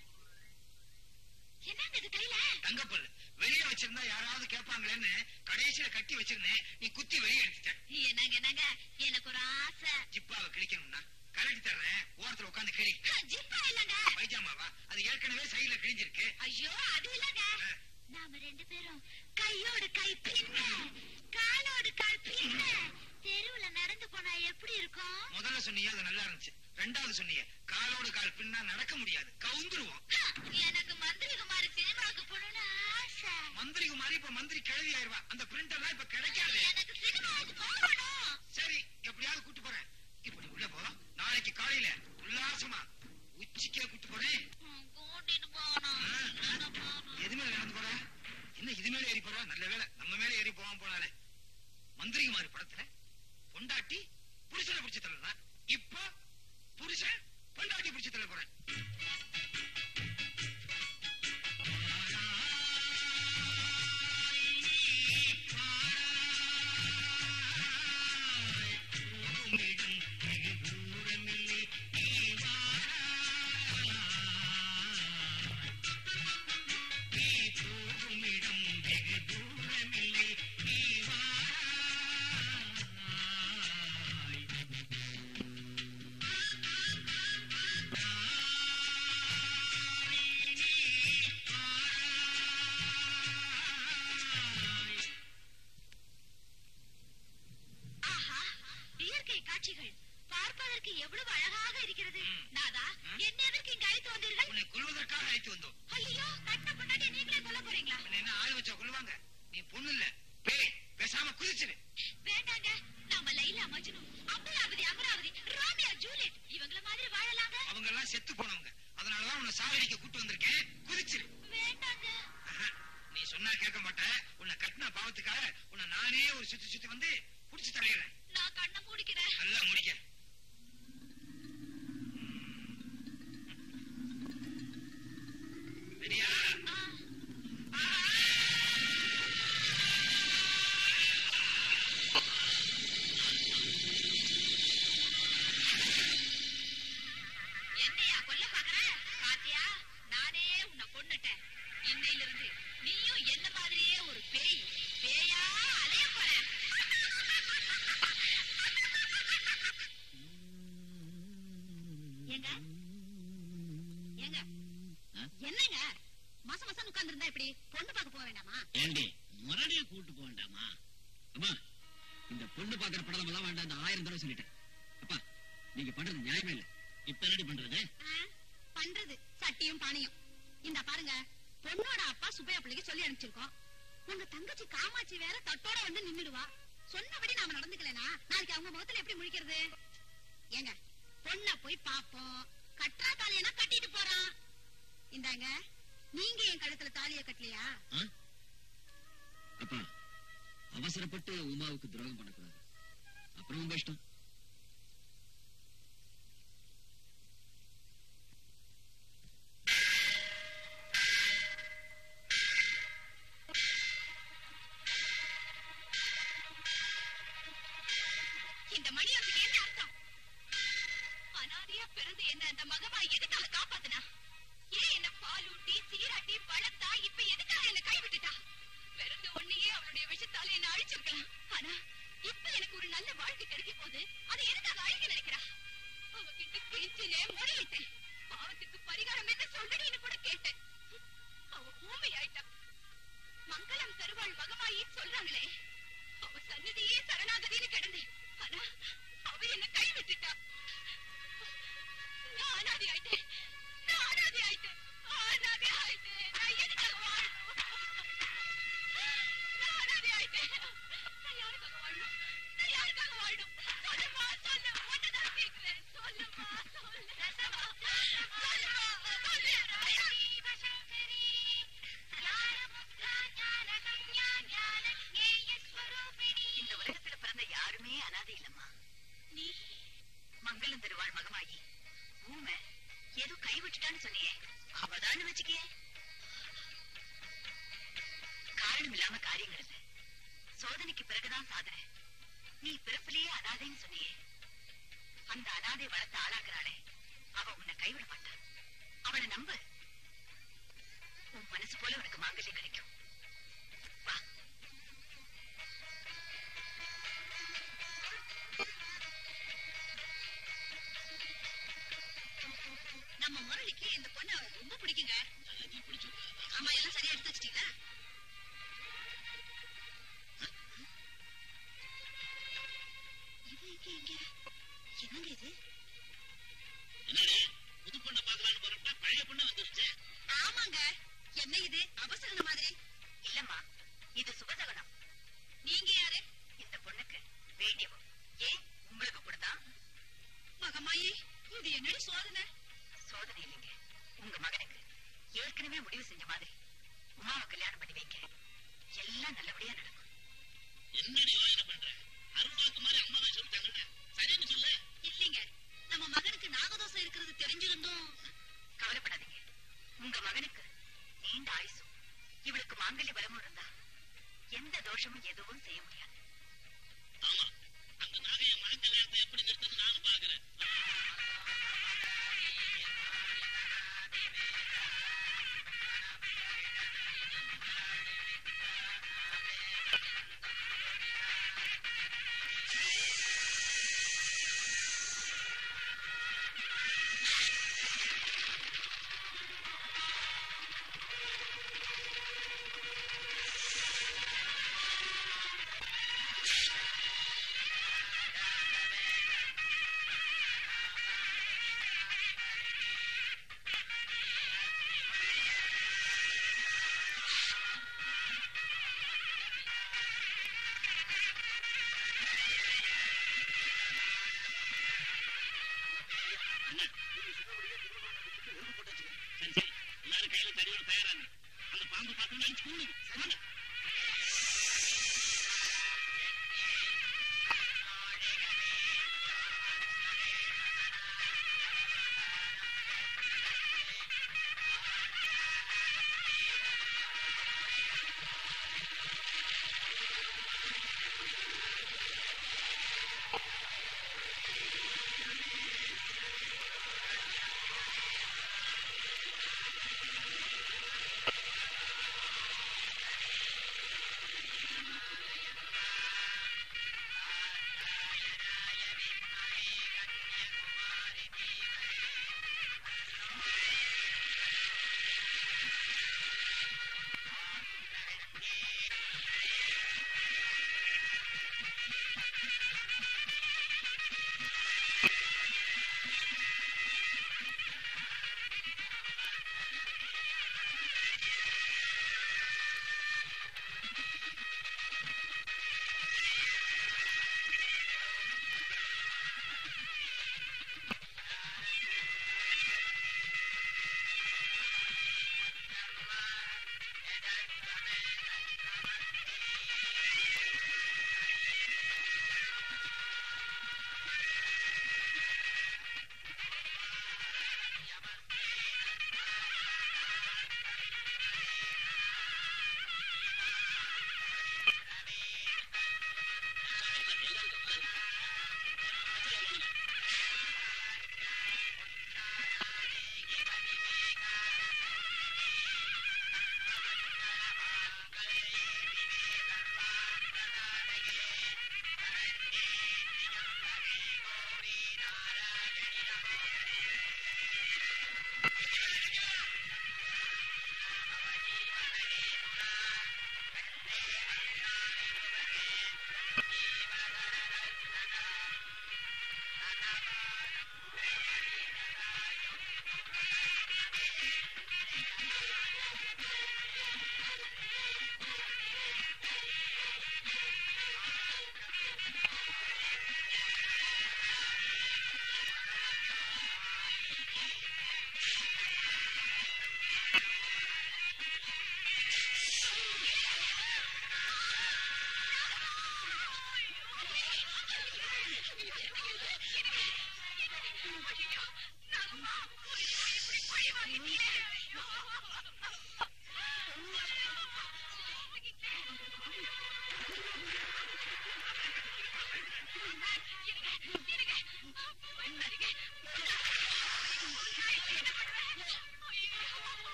என்னங்க இது கையில தங்கப்பல் வெளியே வச்சிருந்தா யாராவது கேட்பாங்களேன்னு கடைசியில கட்டி வச்சிருந்தேன் நீ குத்தி வெளியே எடுத்துட்ட என்னங்க என்னங்க எனக்கு ஒரு ஆசை ஜிப்பாவை கிழிக்கணும்னா கலட்டி தர்றேன் ஓரத்துல உட்காந்து கிழி ஜிப்பா இல்லங்க பைஜாமாவா அது ஏற்கனவே சைடுல கிழிஞ்சிருக்கு ஐயோ அது இல்லங்க நாம ரெண்டு பேரும் கையோடு கை பின்ன காலோடு கால் பின்ன தெருவுல நடந்து போனா எப்படி இருக்கும் முதல்ல சொன்னீங்க அது நல்லா இருந்துச்சு ரெண்டாவது சொன்னீங்க காலோடு கால் பின்னா நடக்க முடியாது கவுந்துருவோம் ஹ, எனக்கு மந்திரி குமாரி சினிமாவுக்கு போகணும்னு ஆசை மந்திரி குமாரி இப்ப மந்திரி கிழவி ஆயிருவா அந்த பிரிண்ட் எல்லாம் இப்ப கிடைக்காது எனக்கு சினிமாவுக்கு போகணும் சரி எப்படியாவது கூட்டு போறேன் இப்ப நீ உள்ள போ நாளைக்கு காலையில உல்லாசமா உச்சிக்கே கூட்டு போறேன் ம், கூட்டிட்டு போகணும் நான் போகணும். எது மேல நடந்து போற என்ன இது மேல ஏறி போற நல்ல வேளை நம்ம மேல ஏறி போவாம போனாலே மந்திரி குமாரி படத்துல பொண்டாட்டி புருஷனை பிடிச்சு தள்ளலாம் இப்ப புருஷன் பொண்டாட்டி பிடிச்சு தள்ள போறேன் ஆஹா இயற்கை காட்சிகள் பார்ப்பதற்கு எவ்வளவு அழகாக இருக்கிறது நாதா என்ன எதற்கு இங்க அழைத்து வந்தீர்கள் உன்னை கொல்வதற்காக அழைத்து வந்தோம் ஐயோ கட்ட பொண்டாட்டி நீங்களே கொல்ல போறீங்களா உன்னை என்ன ஆள் வச்சா கொள்ளுவாங்க நீ பொண்ணு இல்ல பேய் பேசாம குதிச்சிரு வேண்டாங்க நாம லைலா மஜ்னு அமராவதி அமராவதி ரோமியோ ஜூலியட் இவங்கள மாதிரி வாழலாங்க அவங்க எல்லாம் செத்து போனவங்க அதனாலதான் உன்னை சாகடிக்க கூட்டு வந்திருக்கேன் குதிச்சிரு வேண்டாங்க ஆஹா, நீ சொன்னா கேட்க மாட்டேன் உன்னை கட்டின பாவத்துக்காக உன்னை நானே ஒரு சுத்தி சுத்தி வந்து புடிச்சு தரையிறேன் நான் கண்ணை மூடிக்கிறேன் நல்லா முடிக்க ரெடியா என்னையா கொல்ல பாக்குற பாத்தியா நானே உன்னை கொன்னுட்டேன் இன்னையில இருந்து நீயும் என்ன மாதிரியே ஒரு பேய் பேயா அலைய போற ஏங்க ஏங்க என்னங்க மாச மாசம் உட்கார்ந்து இருந்தா இப்படி பொண்ணு பார்க்க போக வேண்டாமா ஏண்டி முரடிய கூட்டு போக வேண்டாமா அம்மா இந்த பொண்ணு பாக்குற படம் எல்லாம் வேண்டாம் இந்த ஆயிரம் தடவை சொல்லிட்டேன் அப்பா நீங்க பண்றது நியாயமே இல்ல இப்ப என்னடி பண்றது ஆ, பண்றது சட்டியும் பானையும் இந்த பாருங்க பொண்ணோட அப்பா சுப்பையா பிள்ளைக்கு சொல்லி அனுப்பிச்சிருக்கோம் உங்க தங்கச்சி காமாட்சி வேற தட்டோட வந்து நின்னுடுவா சொன்னபடி நாம நடந்துக்கலனா நாளைக்கு அவங்க முகத்துல எப்படி முழிக்கிறது ஏங்க பொண்ண போய் பாப்போம் கட்டா தாலியனா கட்டிட்டு போறான் இந்தாங்க நீங்க என் கழுத்துல தாலிய கட்டலையா அப்பா அவசரப்பட்டு உமாவுக்கு துரோகம் பண்ணக்கூடாது அப்புறம் உங்க இஷ்டம் இந்த மணியோருக்கு என்ன அர்த்தம் அனாதையா பிறந்து என்ன அந்த மகமா எதுக்காக காப்பாத்துனா ஏன் என்ன பாலூட்டி சீராட்டி வளர்த்தா இப்ப எதுக்காக என்ன கைவிட்டுட்டா பிறந்த உன்னையே அவளுடைய விஷத்தால என்ன அழிச்சிருக்கலாம் ஆனா இப்ப எனக்கு ஒரு நல்ல வாழ்க்கை கிடைக்க போது அதை எதுக்காக அழிக்க நினைக்கிறா அவகிட்ட கெஞ்சினே முறையிட்டேன் பாவத்துக்கு பரிகாரம் என்ன சொல்றேன்னு கூட கேட்டேன் அவ ஊமை ஆயிட்டா மங்களம் தருவாள் மகமாயின்னு சொல்றாங்களே அவ சன்னதியே சரணாகதின்னு கிடந்தேன் ஆனா அவ என்ன கை விட்டுட்டா நான் அனாதை ஆயிட்டேன் நான் அனாதை ஆயிட்டேன் அனாதை ஆயிட்டேன் நான் எதுக்காக வாழணும் நான் அனாதை ஆயிட்டேன் நான் யாருக்காக வாழணும் நான் யாருக்காக வாழணும் சொல்லுமா சொல்லு ஒண்ணுதான் கேட்கிறேன் சொல்லுமா சொல்லு சொல்லுமா சொல்லுமா சொல்லு காரணம் இல்லாம காரியங்கள் இல்ல சோதனைக்கு பிறகுதான் சாதனை நீ பிறப்பிலேயே அனாதைன்னு சொன்னியே அந்த அனாதை வளர்த்து ஆளாக்குறாளே அவ உன்னை கைவிட மாட்டா அவளை நம்பு உன் மனசு போல உனக்கு மாங்கல்யம் கிடைக்கும் வா நம்ம முரளிக்கு இந்த பொண்ணை ரொம்ப பிடிக்குங்க ஆமா எல்லாம் சரியா எடுத்து வச்சிட்டீங்களா இது இங்க இங்க என்னங்க இது என்னடே புது பொண்ணை பார்க்கலான்னு போறப்ப பழைய பொண்ணு வந்துருச்சு ஆமாங்க என்ன இது அவசர மாதிரி இல்லம்மா இது சுபசகனம் நீங்க யாரு இந்த பொண்ணுக்கு வேண்டியவோ ஏன் உங்களுக்கு கூடதான் மகமாயி இது என்னடி சோதனை சோதனை இல்லைங்க உங்க மகனுக்கு ஏற்கனவே முடிவு செஞ்ச மாதிரி உமாவை கல்யாணம் பண்ணி வைக்க எல்லாம் நல்லபடியா நடக்கும் என்னடி யோசனை பண்ற அருள்வாக்கு மாதிரி அம்மா தான் சொல்லிட்டாங்கல்ல சரின்னு சொல்லு இல்லைங்க நம்ம மகனுக்கு நாகதோஷம் இருக்கிறது தெரிஞ்சிருந்தோம் கவலைப்படாதீங்க உங்க மகனுக்கு நீண்ட ஆயுசும் இவளுக்கு மாங்கல்ய பலமும் இருந்தா எந்த தோஷமும் எதுவும் செய்ய முடியாது ஆமா அந்த நகைய மகன் கல்யாணத்தை எப்படி நிறுத்துன்னு நானும் பாக்குறேன் ஆ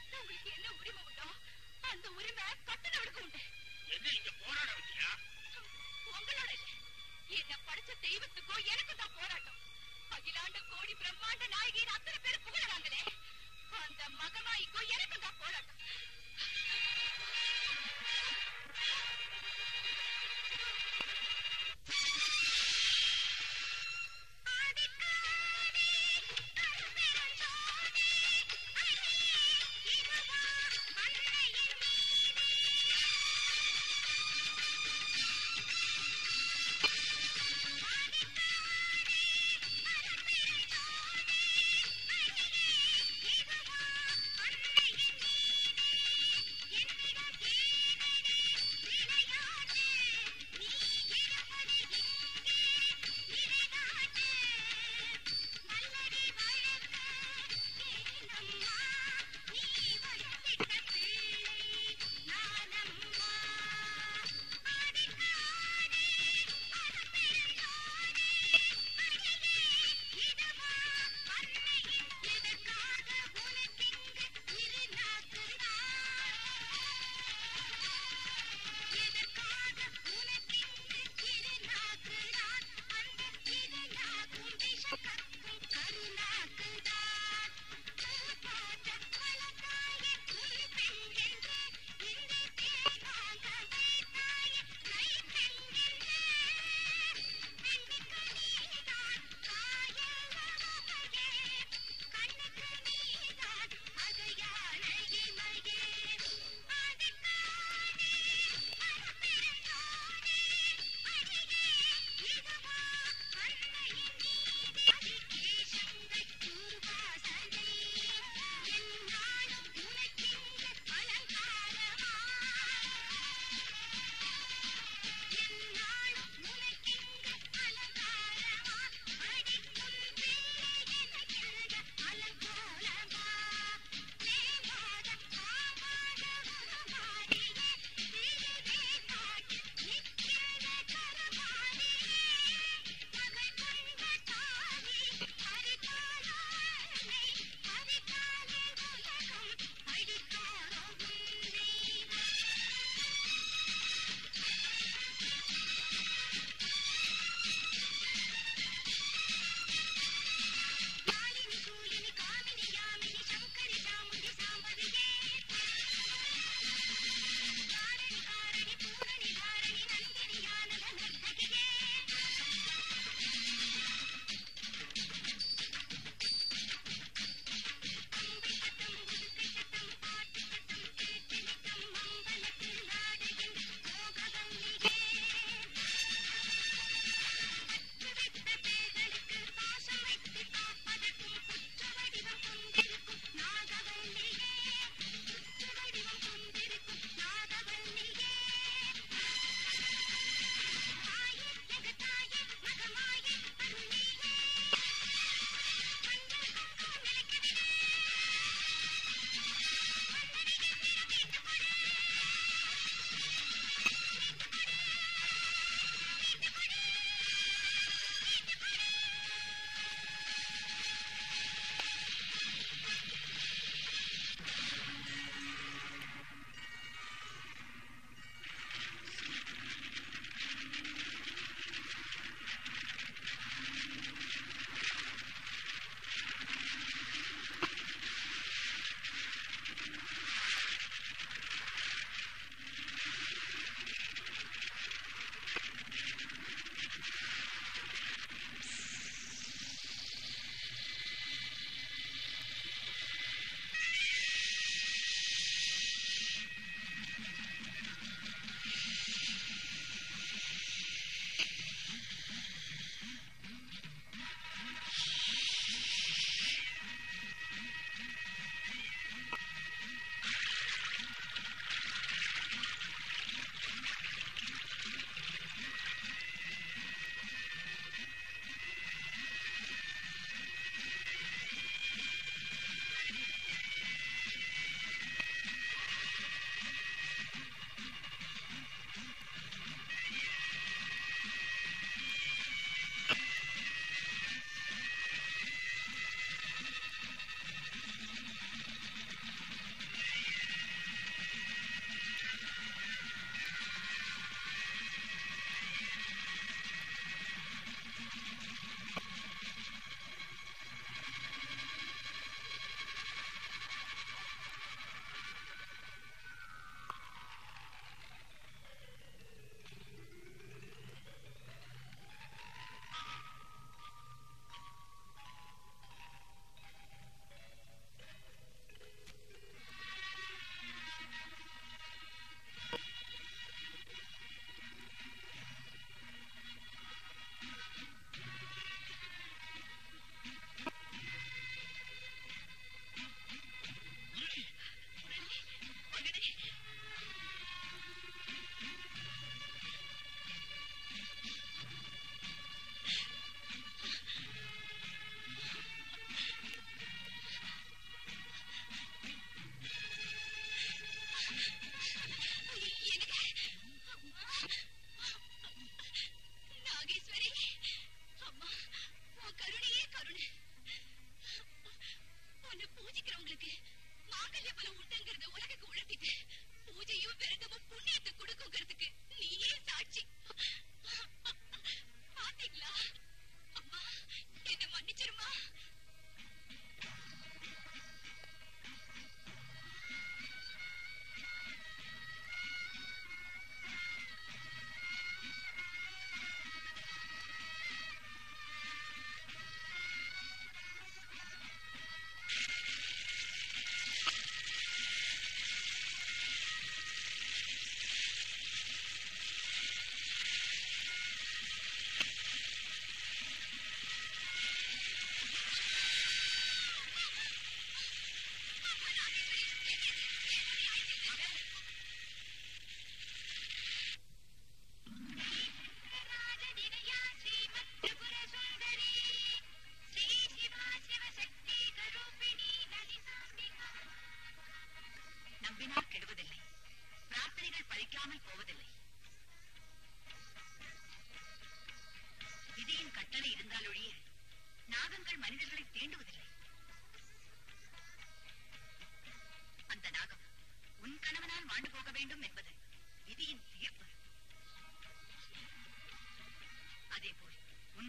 பெத்தவங்களுக்கு என்ன உரிமை உண்டோ அந்த உரிமை கட்டுனவளுக்கு உண்டு என்ன இங்க போராட வந்தியா உங்களோட இல்ல என்ன படைச்ச தெய்வத்துக்கும் எனக்கும் தான் போராட்டம் அகிலாண்ட கோடி பிரம்மாண்ட நாயகின்னு அத்தனை பேர் புகழறாங்களே அந்த மகமாய்க்கும் எனக்கும் தான் போராட்டம் ஆதிக்க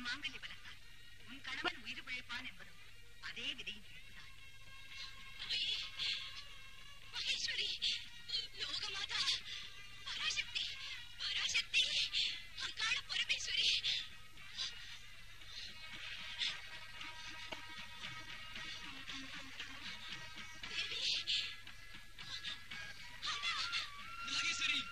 மாங்கல்ய பலத்தால் உன் கணவன் உயிர் பிழைப்பான் என்பதும் அதே விதியின் தீர்ப்புதான் மகேஸ்வரி லோகமாதா பராசக்தி பராசக்தி அங்காள பரமேஸ்வரி தேவி நாகேஸ்வரி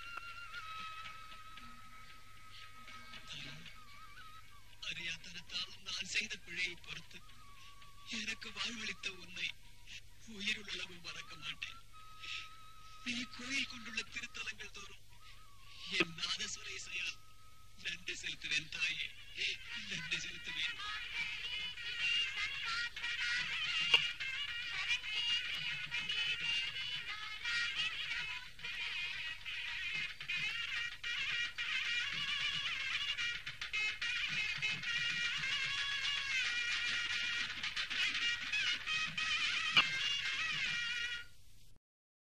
அறியாத்தனத்தால் நான் செய்த பிழையை பொறுத்து எனக்கு வாழ்வளித்த உன்னை உயிருள்ளளவு மறக்க மாட்டேன் நீ கோயில் கொண்டுள்ள திருத்தலங்கள் தோறும் என் நாதஸ்வர இசையால் நன்றி செலுத்துவேன் தாயே நன்றி செலுத்துவேன்